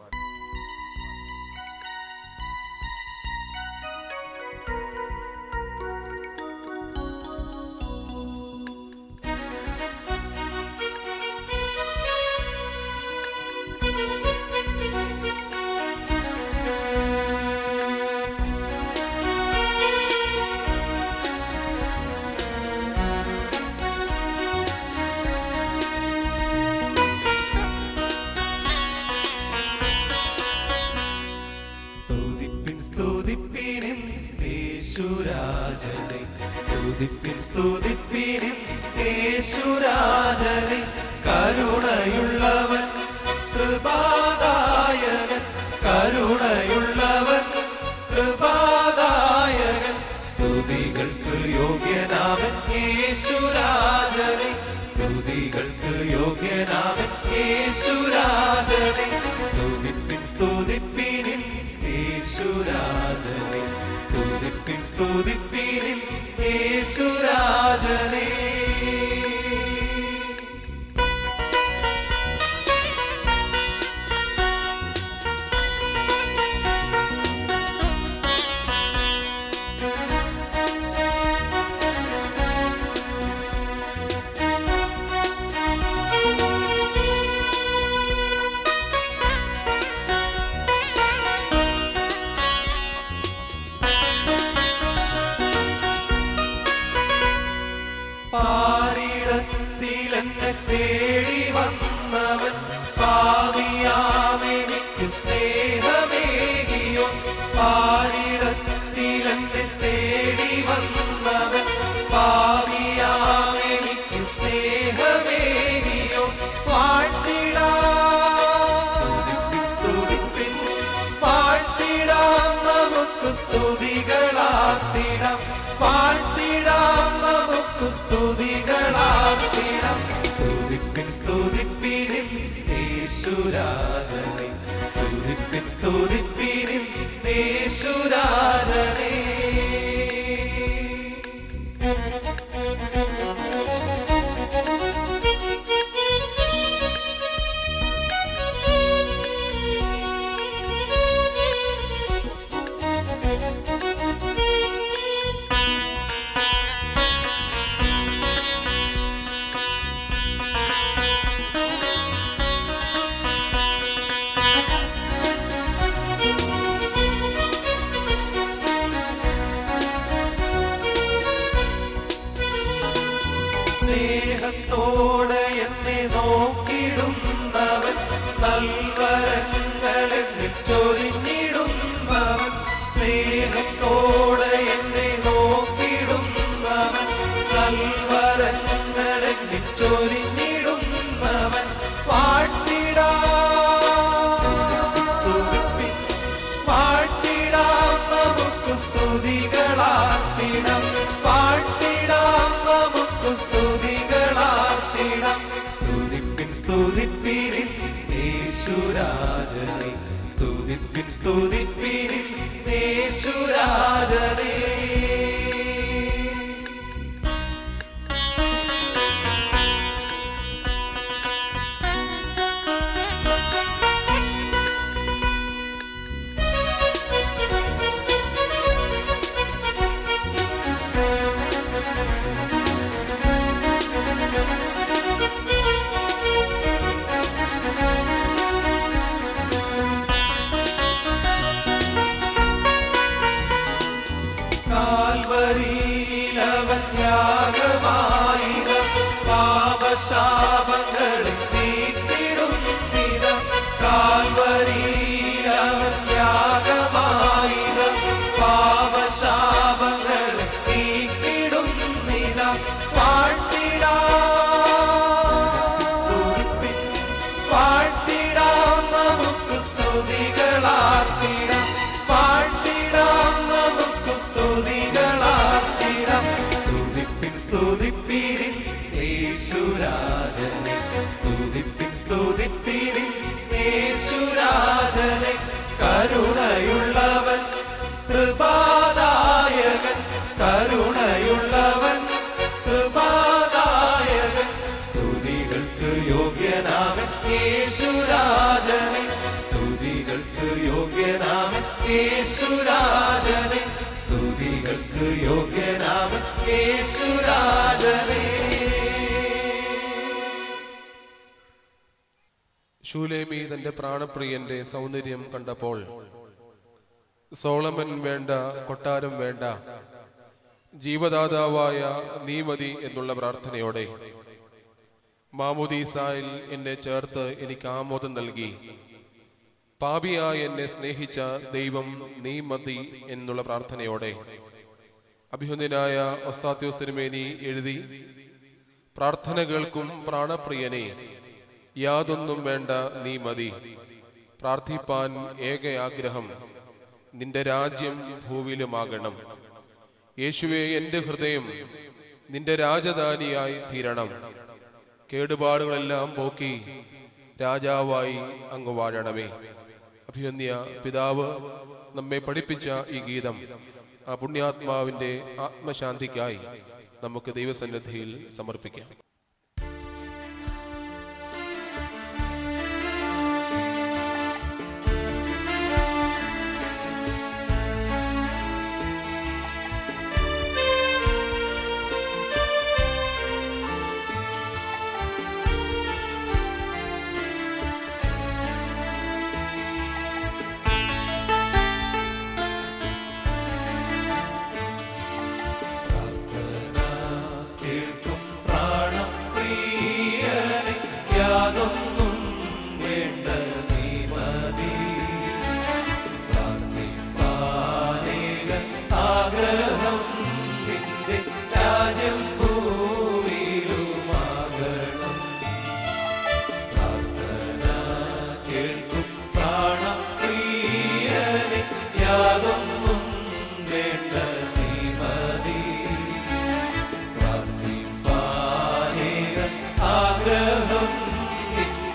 സ്തുതിപ്പിൻ സ്തുതിപ്പിനിൻ യേശുരാജനെ സ്തുതിപ്പിൻ സ്തുതിപ്പിനിൻ യേശുരാജനെ കരുണയുള്ളവൻ കൃപാദായകൻ കരുണയുള്ളവൻ കൃപാദായകൻ സ്തുതികൾക്ക് യോഗ്യനാമൻ യേശുരാജനെ സ്തുതികൾക്ക് യോഗ്യനാമൻ യേശുരാജനെ സ്തുതിപ്പിൻ സ്തുതിപ്പിനിൻ യേശുരാജനെ സ്തുതിപ്പിൻ സ്തുതിപ്പിനിൻ യേശുരാജനെ പാരിടത്തിലെന്നെ തേടി വന്നവൻ പാവിയാമെനിക്ക് സ്നേഹമേകിയോ പാരിടത്തിലെന്നെ തേടി വന്നവൻ പാവിയാമെനിക്ക് സ്നേഹമേകിയോ വാഴ്ത്തിടാ സ്തുതിപ്പിൻ പാട്ടിടാം നമുക്ക് സ്തുതികളാത്തിടാം പാട്ടിടാം നമുക്ക് സ്തുതികളാത്തിടാം സ്തുതിപ്പിൻ സ്തുതിപ്പിനിൻ യേശുരാജനെ സ്തുതിപ്പിൻ സ്തുതിപ്പിനിൻ യേശുരാജനെ സ്നേഹത്തോടെ എന്നെ നോക്കിടുന്നവൻ നൽവരങ്ങളെന്നിൽ ചൊരിഞ്ഞിടുന്നവൻ സ്നേഹത്തോടെ എന്നെ നോക്കിടുന്നവൻ നൽവരങ്ങളെന്നിൽ ചൊരിഞ്ഞിടുന്നവൻ പാട്ടിടാ സ്തുതിപ്പിൻ പാട്ടിടാം നമുക്ക് സ്തുതികളാർത്തിടാം പാട്ടിടാം നമുക്ക് സ്തുതികളാർത്തിടാം സ്തുതിപ്പിൻ സ്തുതിപ്പിനിൻ യേശുരാജനെ സ്തുതിപ്പിൻ സ്തുതിപ്പിനിൻ യേശുരാജനെ പാപശാപങ്ങളെ നീക്കിടുന്നിത കാൽവരിയിലവൻ യാഗമായിത പാപശാപങ്ങളെ നീക്കിടുന്നിത പാട്ടിടാ സ്തുതിപ്പിൻ പാട്ടിടാം നമുക്ക് സ്തുതികളാർത്തിടാം പാട്ടിടാം നമുക്ക് സ്തുതികളാർത്തിടാം സ്തുതിപ്പിൻ സ്തുതിപ്പിരിൻ യേശുരാജനെ സ്തുതിപ്പിൻ സ്തുതിപ്പിരിൻ യേശുരാജനെ കരുണയുള്ളവൻ കൃപാദായകൻ കരുണയുള്ളവൻ കൃപാദായകൻ സ്തുതികൾക്ക് യോഗ്യനാമൻ യേശുരാജനെ സ്തുതികൾക്ക് യോഗ്യനാമൻ യേശുരാജനെ സ്തുതികൾക്ക് യോഗ്യനാമൻ യേശുരാജനെ ശൂലേമി തന്റെ പ്രാണപ്രിയന്റെ സൗന്ദര്യം കണ്ടപ്പോൾ സോളമൻ വേണ്ട കൊട്ടാരം വേണ്ട ജീവദാതാവായ നീ മതി എന്നുള്ള പ്രാർത്ഥനയോടെ മാമുദീസായിൽ എന്നെ ചേർത്ത് എനിക്ക് ആമോദം നൽകി പാപിയായി എന്നെ സ്നേഹിച്ച ദൈവം നീ മതി എന്നുള്ള പ്രാർത്ഥനയോടെ അഭിഹുന്യനായ ഒസ്താത്യോസ് തിരുമേനി എഴുതി പ്രാർത്ഥന കേൾക്കും പ്രാണപ്രിയനെ യാതൊന്നും വേണ്ട നീ മതി പ്രാർത്ഥിപ്പാൻ ഏക ആഗ്രഹം നിന്റെ രാജ്യം ഭൂവിലുമാകണം യേശുവെ എന്റെ ഹൃദയം നിന്റെ രാജധാനിയായി തീരണം കേടുപാടുകളെല്ലാം പോക്കി രാജാവായി അങ്ങ് വാഴണമേ അഭിയന്യ പിതാവ് നമ്മെ പഠിപ്പിച്ച ഈ ഗീതം ആ പുണ്യാത്മാവിന്റെ ആത്മശാന്തിക്കായി നമുക്ക് ദൈവസന്നിധിയിൽ സമർപ്പിക്കാം കേൾക്കും പ്രാണം പ്രിയനെ യാതൊന്നും വേണ്ട നീ മതി പ്രാർത്ഥിപ്പാനേക ആഗ്രഹം നിന്റെ രാജ്യം ഭൂവിലുമാകണം പ്രാർത്ഥന കേൾക്കും പ്രാണം പ്രിയനെ യാതൊന്നും വേണ്ട നീ മതി പ്രാർത്ഥിപ്പാനേക ആഗ്രഹം നിന്റെ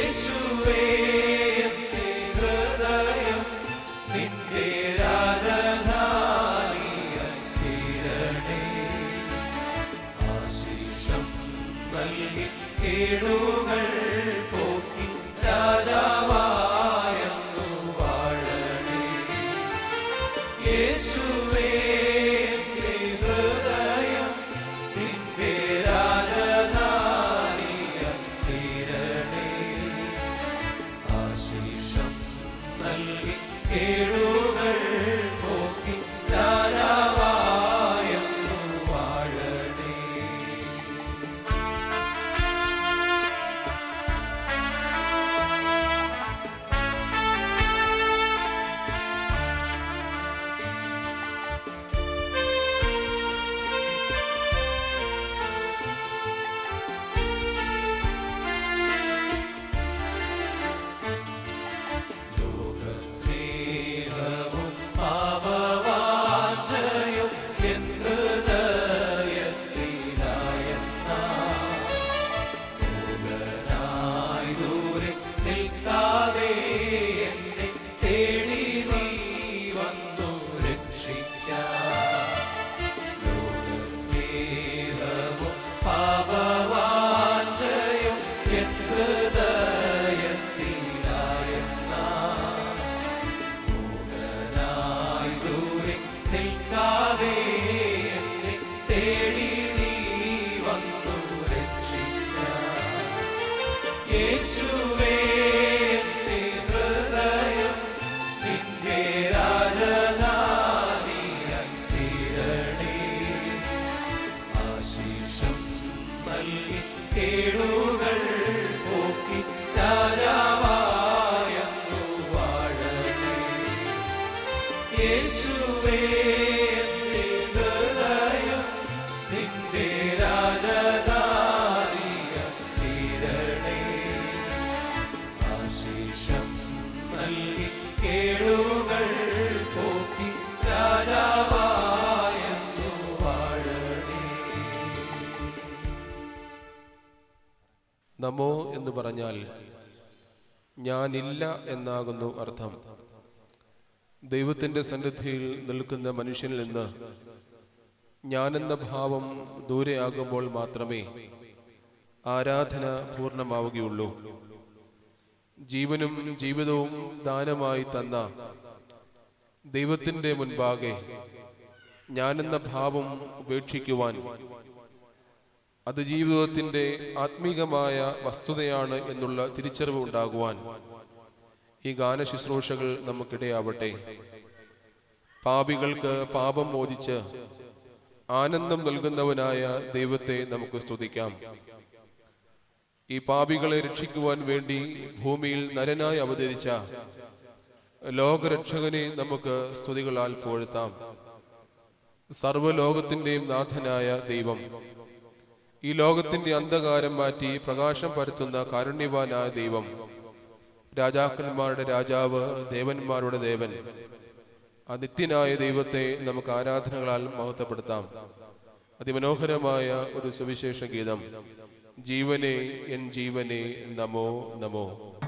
യേശുവേ എന്റെ ഹൃദയം നിന്റെ രാജധാനിയേ ആശീഷം നൽകി കേടുകൾ പോക്കി രാജാവായെന്നു വാഴണേ യേശുവേ എന്റെ ഹൃദയം നിന്റെ രാജധാനിയേ ആശീഷം നൽകി കേടുകൾ പോക്കി രാജാവായെന്നു വാഴണേ സ്നേഹവും പാപവാഞ്ചയും എൻ ഹൃദയത്തിലായെന്നായി ദൂരെ നിൽക്കാതെ എന്നെ തേടി നീ വന്നു രക്ഷിക്കാം ലോകസ്നേഹവും പാപവാഞ്ചയും എൻ ഹൃദയത്തിലായെന്നായി ദൂരെ നിൽക്കാതെ എന്നെ തേടി നീ വന്നു രക്ഷിക്കാം യേശുവേ എന്റെ ഹൃദയം നിന്റെ രാജധാനിയേ ആശീഷം നൽകി കേടുകൾ പോക്കി രാജാവായെന്നു വാഴണേ യേശുവേ എന്റെ ഹൃദയം നിന്റെ രാജധാനിയേ ആശീഷം നൽകി കേടുകൾ പോക്കി രാജാവായെന്നു വാഴണേ നമോ എന്ന് പറഞ്ഞാൽ ഞാനില്ല എന്നാകുന്നു അർത്ഥം ദൈവത്തിന്റെ സന്നിധിയിൽ നിൽക്കുന്ന മനുഷ്യനിൽ നിന്ന് ഞാനെന്ന ഭാവം ദൂരെയാകുമ്പോൾ മാത്രമേ ആരാധന പൂർണ്ണമാവുകയുള്ളൂ ജീവനും ജീവിതവും ദാനമായി തന്ന ദൈവത്തിന്റെ മുൻപാകെ ഞാനെന്ന ഭാവം ഉപേക്ഷിക്കുവാൻ അത് ജീവിതത്തിന്റെ ആത്മീകമായ വസ്തുതയാണ് എന്നുള്ള തിരിച്ചറിവ് ഉണ്ടാകുവാൻ ഈ ഗാന ശുശ്രൂഷകൾ നമുക്കിടയാവട്ടെ പാപികൾക്ക് പാപം മോചിച്ച് ആനന്ദം നൽകുന്നവനായ ദൈവത്തെ നമുക്ക് സ്തുതിക്കാം ഈ പാപികളെ രക്ഷിക്കുവാൻ വേണ്ടി ഭൂമിയിൽ നരനായി അവതരിച്ച ലോകരക്ഷകനെ നമുക്ക് സ്തുതികളാൽ പുകഴ്ത്താം സർവ്വലോകത്തിന്റെയും നാഥനായ ദൈവം ഈ ലോകത്തിന്റെ അന്ധകാരം മാറ്റി പ്രകാശം പരത്തുന്ന കാരുണ്യവാനായ ദൈവം രാജാക്കന്മാരുടെ രാജാവ് ദേവന്മാരുടെ ദേവൻ ആ നിത്യനായ ദൈവത്തെ നമുക്ക് ആരാധനകളാൽ മഹത്വപ്പെടുത്താം അതിമനോഹരമായ ഒരു സുവിശേഷ ഗീതം ജീവനെ എൻ ജീവനെ നമോ നമോ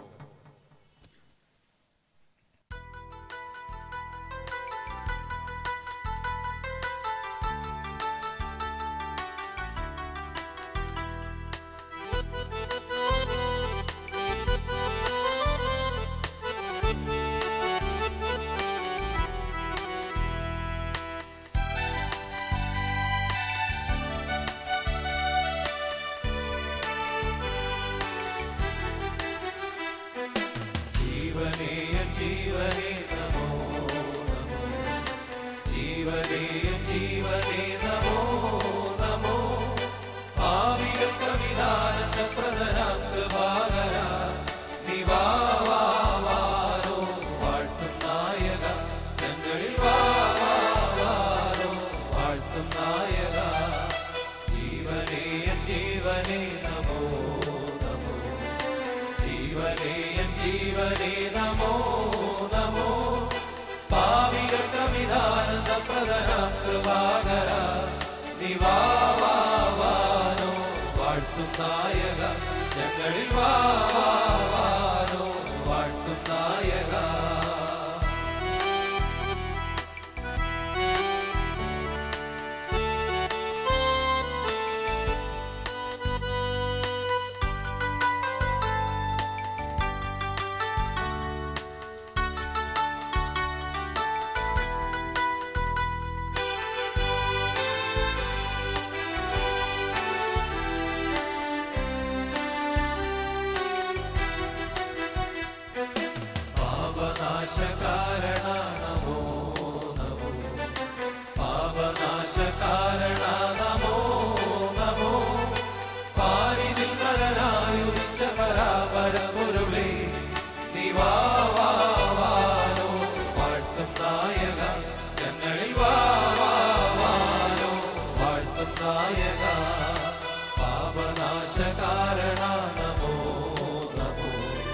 ജീവനേ എൻ ജീവനേ നമോ നമോ ജീവനേ എൻ ജീവനേ നമോ നമോ ഭാവികൾക്ക് വിധാനന്ദ പ്രധനാം കൃപാകര നിവാവാരോ വാഴ്ത്തും നായക ഞങ്ങളിൽ വാവാരോ വാഴ്ത്തും നായക ജീവനേ എൻ ജീവനേ നമോ നമോ ജീവനേ എൻ ജീവനേ നമോ നമോ പാവികൾക്ക് വിധാനന്ദ പ്രധനാം കൃപാകര നിവാവാരോ വാഴ്ത്തും നായക ഞങ്ങളിൽ വാവാ പാപനാശകാരണ നമോ നമോ പാപനാശകാരണ നമോ നമോ പാരിതിൽ നരനായുദിച്ച പരാപരപൊരുളേ നിവാവാനോ വാഴ്ത്തും നായക ഞങ്ങളിൽ വാവാനോ വാഴ്ത്തും നായക പാപനാശകാരണ നമോ നമോ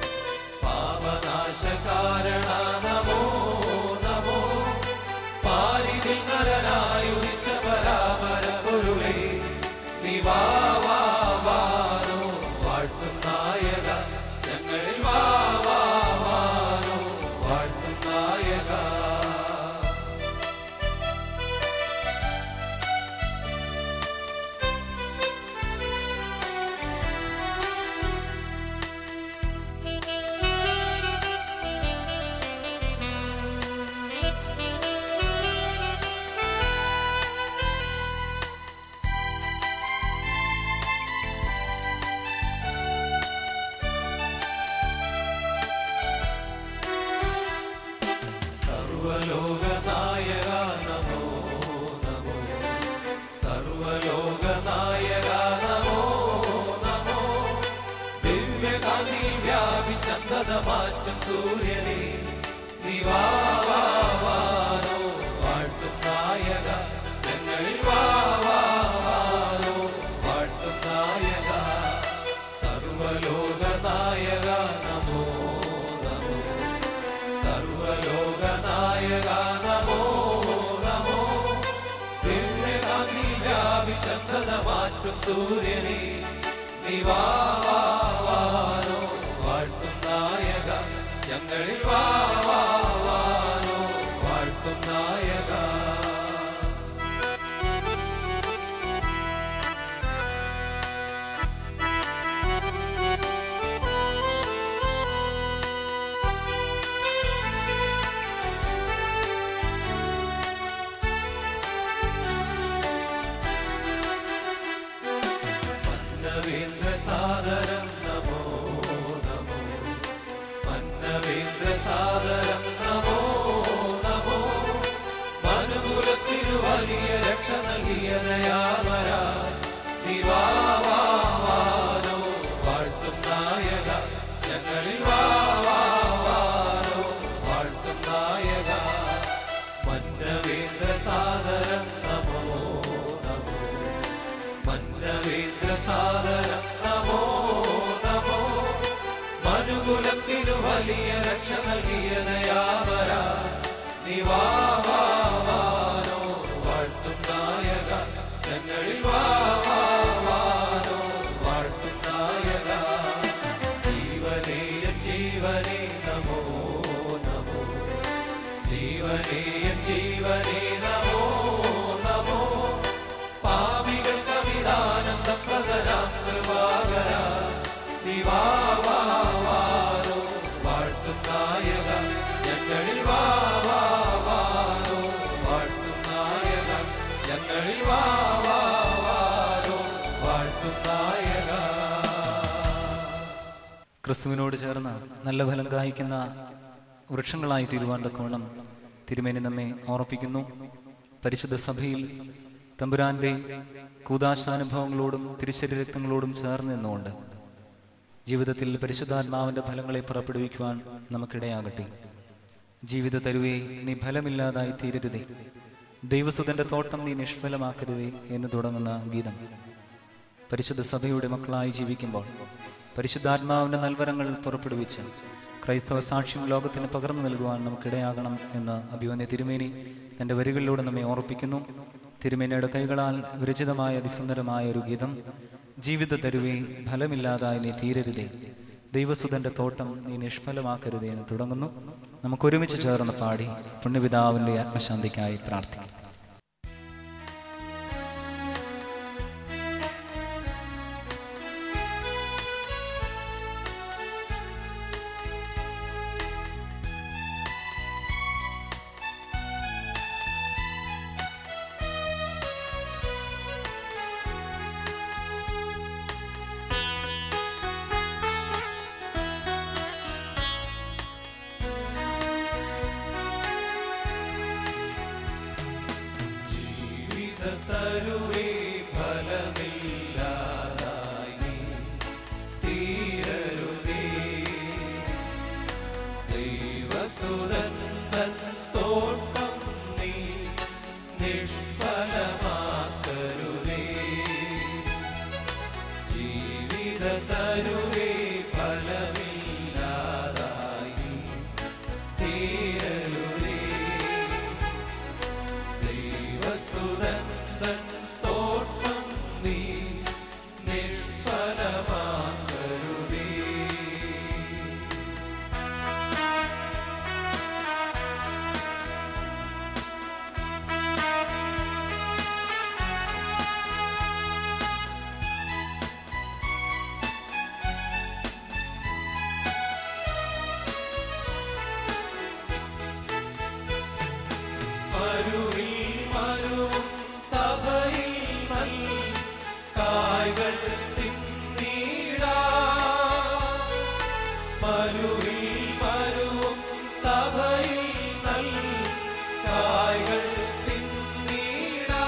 പാപനാശകാരണ നമോ നമോ പാരിതിൽ നരനായുദിച്ച പരാപര പൊരുളേ നിവാവാനോ വാഴ്ത്തും നായക ഞങ്ങളിൽ വാവാനോ വാഴ്ത്തും നായക സർവലോകനായക നമോ നമോ സർവലോകനായക നമോ നമോ ദിവ്യകാന്തിയിൽ വ്യാപിച്ചന്തത മാറ്റും സൂര്യനെ നിവാവാനോ വാഴ്ത്തും നായക ഞങ്ങളിൽ വാവാനോ വാഴ്ത്തും നായക സർവലോകനായക നമോ നമോ സർവലോകനായക നമോ നമോ ദിവ്യകാന്തി വ്യാപിച്ചന്തത മാറ്റും സൂര്യനെ നിവാവാനോ വാഴ്ത്തും നായക ഞങ്ങളിൽ വാവാനോ വാഴ്ത്തും നായക മന്നവേന്ദ്ര സാദരം നമോ നമോ മന്നവേന്ദ്ര സാദരം നമോ നമോ മനുകുലത്തിനു വലിയ രക്ഷ നൽകിയ ദയാവര ദിവാവാനോ വാഴ്ത്തും നായക ഞങ്ങളിൽ വാവാനോ വാഴ്ത്തും നായക മന്നവേന്ദ്ര സാദരം നമോ നമോ മന്നവേന്ദ്ര സാദരം നമോ നമോ മനുകുലത്തിനു വലിയ രക്ഷ നൽകിയ ദയാവര നിവാവാനോ വാഴ്ത്തും നായക ഞങ്ങളിൽ വാവാനോ വാഴ്ത്തും നായക ജീവനേയം ജീവനേ നമോ നമോ ജീവനേയം ജീവനേ നമോ നമോ പാപികൾ കവിതാനന്ദം പകരാം കൃപാകര ദിവാവാനോ വാഴ്ത്തും നായക ഞങ്ങളിൽ വാവാനോ വാഴ്ത്തും നായക ഞങ്ങളിൽ വാവാനോ വാഴ്ത്തും നായക ക്രിസ്തുവിനോട് ചേർന്ന് നല്ല ഫലം കായ്ക്കുന്ന വൃക്ഷങ്ങളായി തീരുവാൻ തക്കവണ്ണം തിരുമേനി നമ്മെ ഓർപ്പിക്കുന്നു പരിശുദ്ധ സഭയിൽ തമ്പുരാന്റെ കൂതാശാനുഭവങ്ങളോടും തിരുശരീരക്തങ്ങളോടും ചേർന്ന് നിന്നുകൊണ്ട് ജീവിതത്തിൽ പരിശുദ്ധാത്മാവിന്റെ ഫലങ്ങളെ പുറപ്പെടുവിക്കുവാൻ നമുക്കിടയാകട്ടെ ജീവിത തരുവേ നീ ഫലമില്ലാതായി തീരരുതേ ദൈവസുതന്റെ തോട്ടം നീ നിഷ്ഫലമാക്കരുതേ എന്ന് തുടങ്ങുന്ന ഗീതം പരിശുദ്ധ സഭയുടെ മക്കളായി ജീവിക്കുമ്പോൾ പരിശുദ്ധാത്മാവിന്റെ നൽവരങ്ങൾ പുറപ്പെടുവിച്ച് ക്രൈസ്തവ സാക്ഷ്യം ലോകത്തിന് പകർന്നു നൽകുവാൻ നമുക്കിടയാകണം എന്ന് അഭിവന്യ തിരുമേനി തന്റെ വരികളിലൂടെ നമ്മെ ഓർപ്പിക്കുന്നു തിരുമേനിയുടെ കൈകളാൽ വിരചിതമായ അതിസുന്ദരമായ ഒരു ഗീതം ജീവിത തരുവേ ഫലമില്ലാതായി നീ തീരരുതേ ദൈവസുതന്റെ തോട്ടം നീ നിഷ്ഫലമാക്കരുതേ എന്ന് തുടങ്ങുന്നു നമുക്ക് ഒരുമിച്ച് ചേർന്ന് പാടി പുണ്യപിതാവിന്റെ ആത്മശാന്തിക്കായി പ്രാർത്ഥിക്കാം ും മരുവിൽ മരുവും സഭയിൽ നൽ കായ്കൾ തിന്നീടാ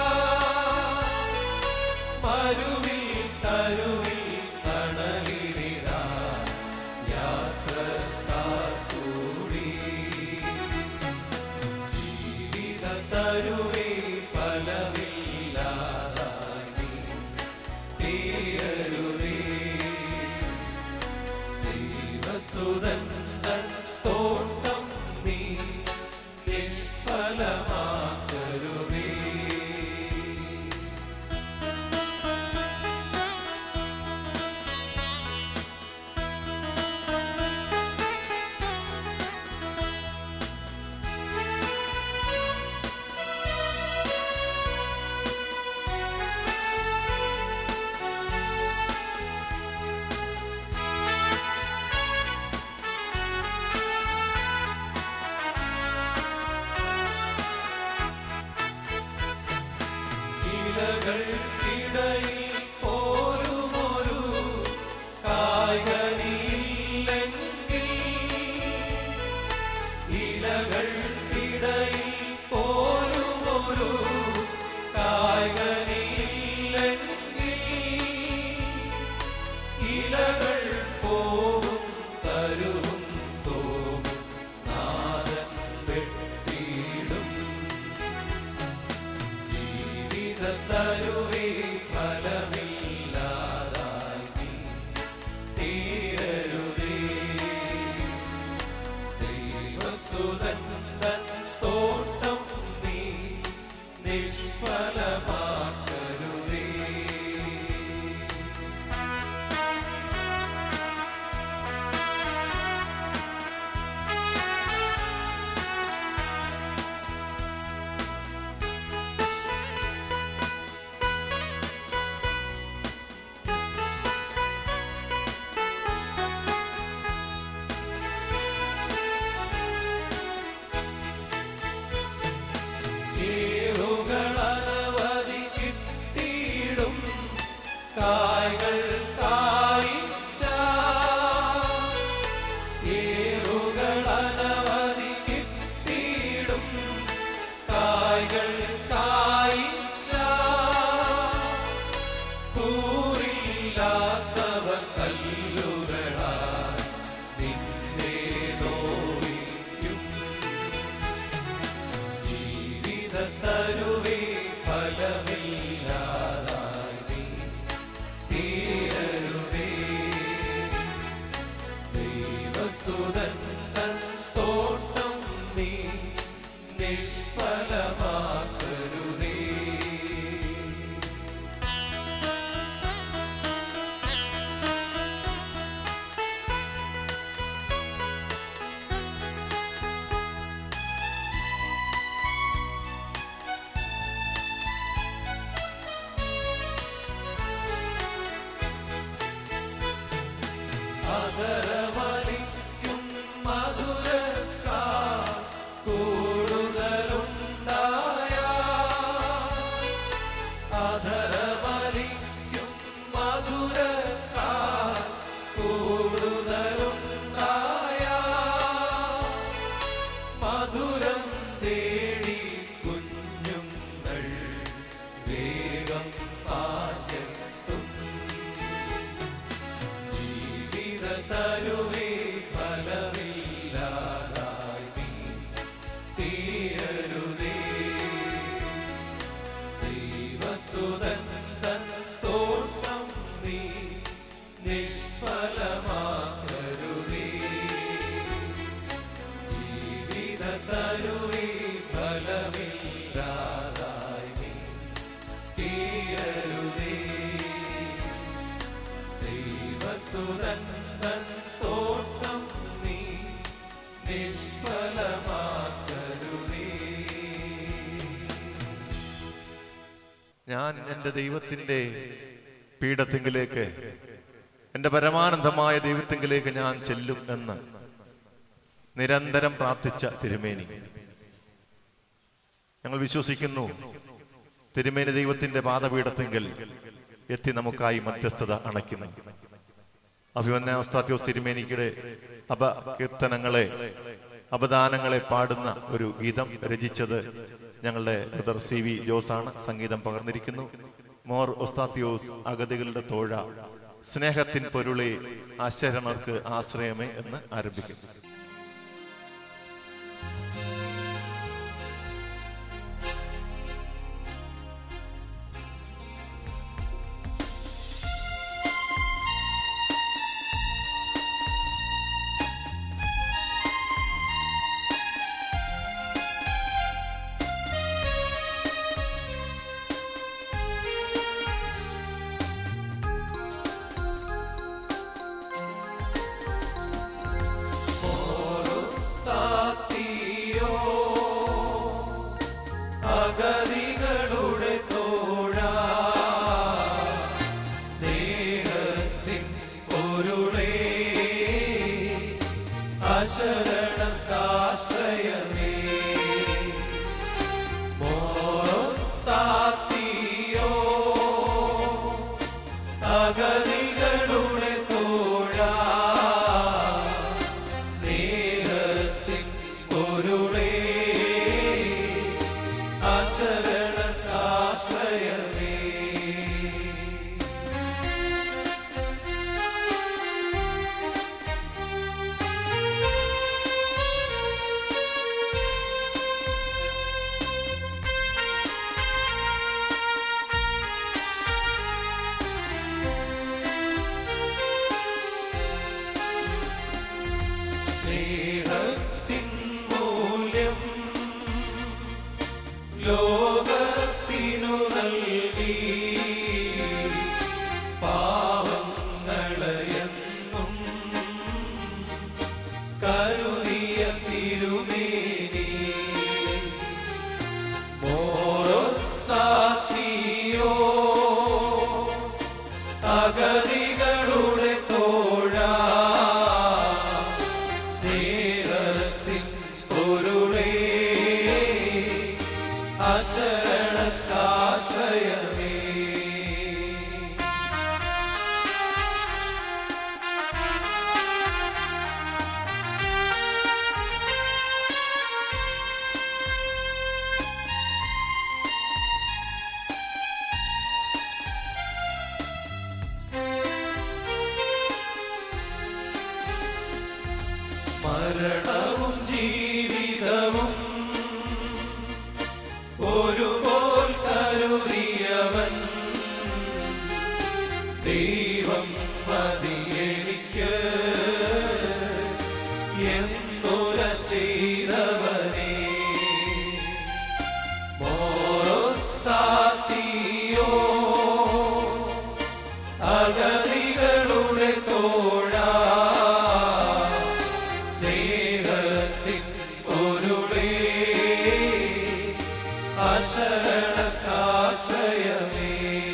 മരുവിൽ തരുവിൽ തണലിരിതാ യാത്രക്കാർക്കൂടി ജീവിത തരുവേ ഫലമില്ലാതായി നീ തീരരുതേ ദൈവസുതൻ തൻ തോട്ടം നീ നിഷ്ഫലമാക്കരുതേ ഇലകൾക്കിടയിൽ പോലുമൊരു കായ്കനിയില്ലെങ്കിൽ ഇലകൾക്കിടയിൽ പോലുമൊരു കായ്കനിയില്ലെങ്കിൽ ഇലകൾ പോവും തരുവും തോവും നാദൻ വെട്ടിയിടും ജീവിത തരുവേ ഫലമില്ലാതായി നീ തീരരുതേ ദൈവസുതൻ തൻ തോട്ടം നീ നിഷ്ഫലമാക്കരുതേ ഏറുകളനവധി കിട്ടിയിടും കായ്കൾ കായ്ച്ച ഏറുകളനവധി കിട്ടിയിടും കായ്കൾ കായ്ച്ച കൂറില്ലാത്തവ കല്ലുകളാൽ നിന്നെ നോവിക്കും ജീവിത തരുവേ ഫലമില്ലാതായി നീ തീരരുതേ ദൈവസുതൻ തൻ തോട്ടം നീ നിഷ്ഫലമാക്കരുതേ അതരമലിക്കും മധുരക്കാ കൂടുതലുണ്ടായ അധരമലിക്കും മധുരക്കാ കൂടുതലുണ്ടായ മധുരം തേടി കുഞ്ഞുങ്ങൾ വേഗം പാഞ്ഞെത്തും ജീവിത തരുവേ ഫലമില്ലാതായി നീ തീരരുതേ ദൈവസുതൻ തൻ തോട്ടം നീ നിഷ്ഫലമാക്കരുതേ ജീവിത തരുവേ ഫലമില്ലാതായി നീ തീരരുതേ ദൈവസുതൻ തൻ തോട്ടം നീ നിഷ്ഫലമാക്കരുതേ ഞാൻ എൻ്റെ ദൈവത്തിൻ്റെ പീഠത്തിങ്കിലേക്ക് എൻ്റെ പരമാനന്ദമായ ദൈവത്തിങ്കിലേക്ക് ഞാൻ ചെല്ലും എന്ന് നിരന്തരം പ്രാർത്ഥിച്ച തിരുമേനി ഞങ്ങൾ വിശ്വസിക്കുന്നു തിരുമേനി ദൈവത്തിന്റെ പാദപീഠത്തെങ്കിൽ എത്തി നമുക്കായി മധ്യസ്ഥത അണയ്ക്കുന്നു അഭിമന്യാവസ്ഥാത്യോസ് തിരുമേനിയുടെ അപകീർത്തനങ്ങളെ അപദാനങ്ങളെ പാടുന്ന ഒരു ഗീതം രചിച്ചത് ഞങ്ങളുടെ ബ്രദർ സി വി ജോസാണ് സംഗീതം പകർന്നിരിക്കുന്നു മോർ ഒസ്താത്യോസ് അഗതികളുടെ തോഴ സ്നേഹത്തിൻ പൊരുളെ അശരണർക്ക് ആശ്രയമേ എന്ന് ആരംഭിക്കുന്നു അഗതികളുടെ തോഴ സ്നേഹത്തിൻ പൊരുളേ അശരണത്താശ്രയമേ മോസ്താത്തിയോ അഗതികളുടെ തോഴ സ്നേഹത്തിൻ പൊരുളേ അശരണത്താശ്രയമേ സ്നേഹത്തിൻ മൂല്യം ലോകത്തിനു നൽകി പാവങ്ങളെന്നും കരുതിയ തിരുമേനി മോറോസ്താത്തിയോ അഗതികളുടെ തോഴ സ്നേഹത്തിൻ പൊരുളേ അശരണത്താശ്രയമേ മരണവും ജീവിതവും ഒരുപോൽ കരുതിയവൻ ദൈവം മതിയെനിക്ക് എന്നുര ചെയ്തവനേ മോറോസ്താത്തിയോ അഗതികളുടെ തോഴ സ്നേഹത്തിൻ പൊരുളേ അശരണത്താശ്രയമേ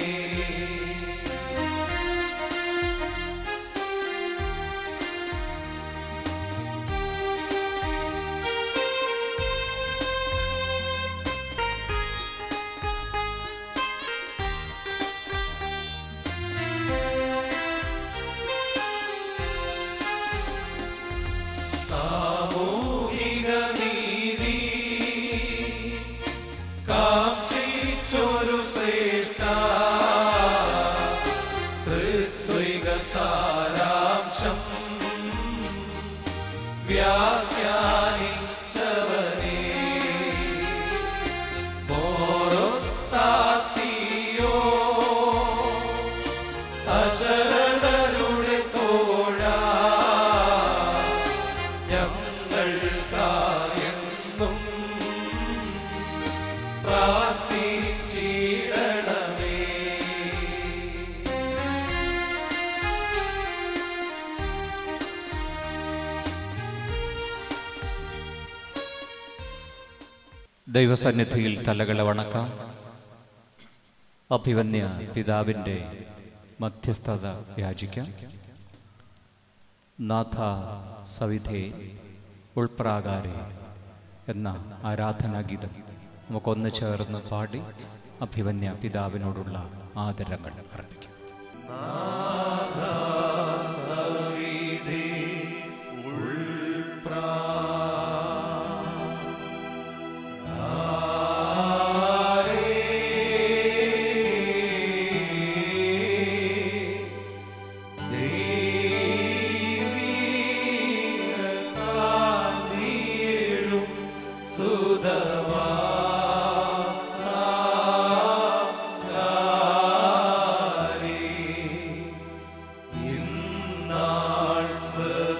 സാമൂഹിക നീതി കാക്ഷിച്ചൊരു ശ്രേഷ്ഠ ഋത്വിക സാരാംശം വ്യാഖ്യാനിച്ചവനേ മോറോസ്താത്തിയോ അശരണരുടെ തോഴ ഞങ്ങൾക്കായെന്നും പ്രാർത്ഥിച്ചിടണമേ ദൈവസന്നിധിയിൽ തലകളെ വണക്കാം അഭിവന്യ പിതാവിൻ്റെ മധ്യസ്ഥത യാചിക്കാം നാഥ സവിധേ ഉൾപ്രാകാരെ എന്ന ആരാധനാഗീതം നമുക്കൊന്ന് ചേർന്ന് പാടി അഭിവന്യ പിതാവിനോടുള്ള ആദരങ്ങൾ അർപ്പിക്കാം നാഥ നാൾ സ്മൃതി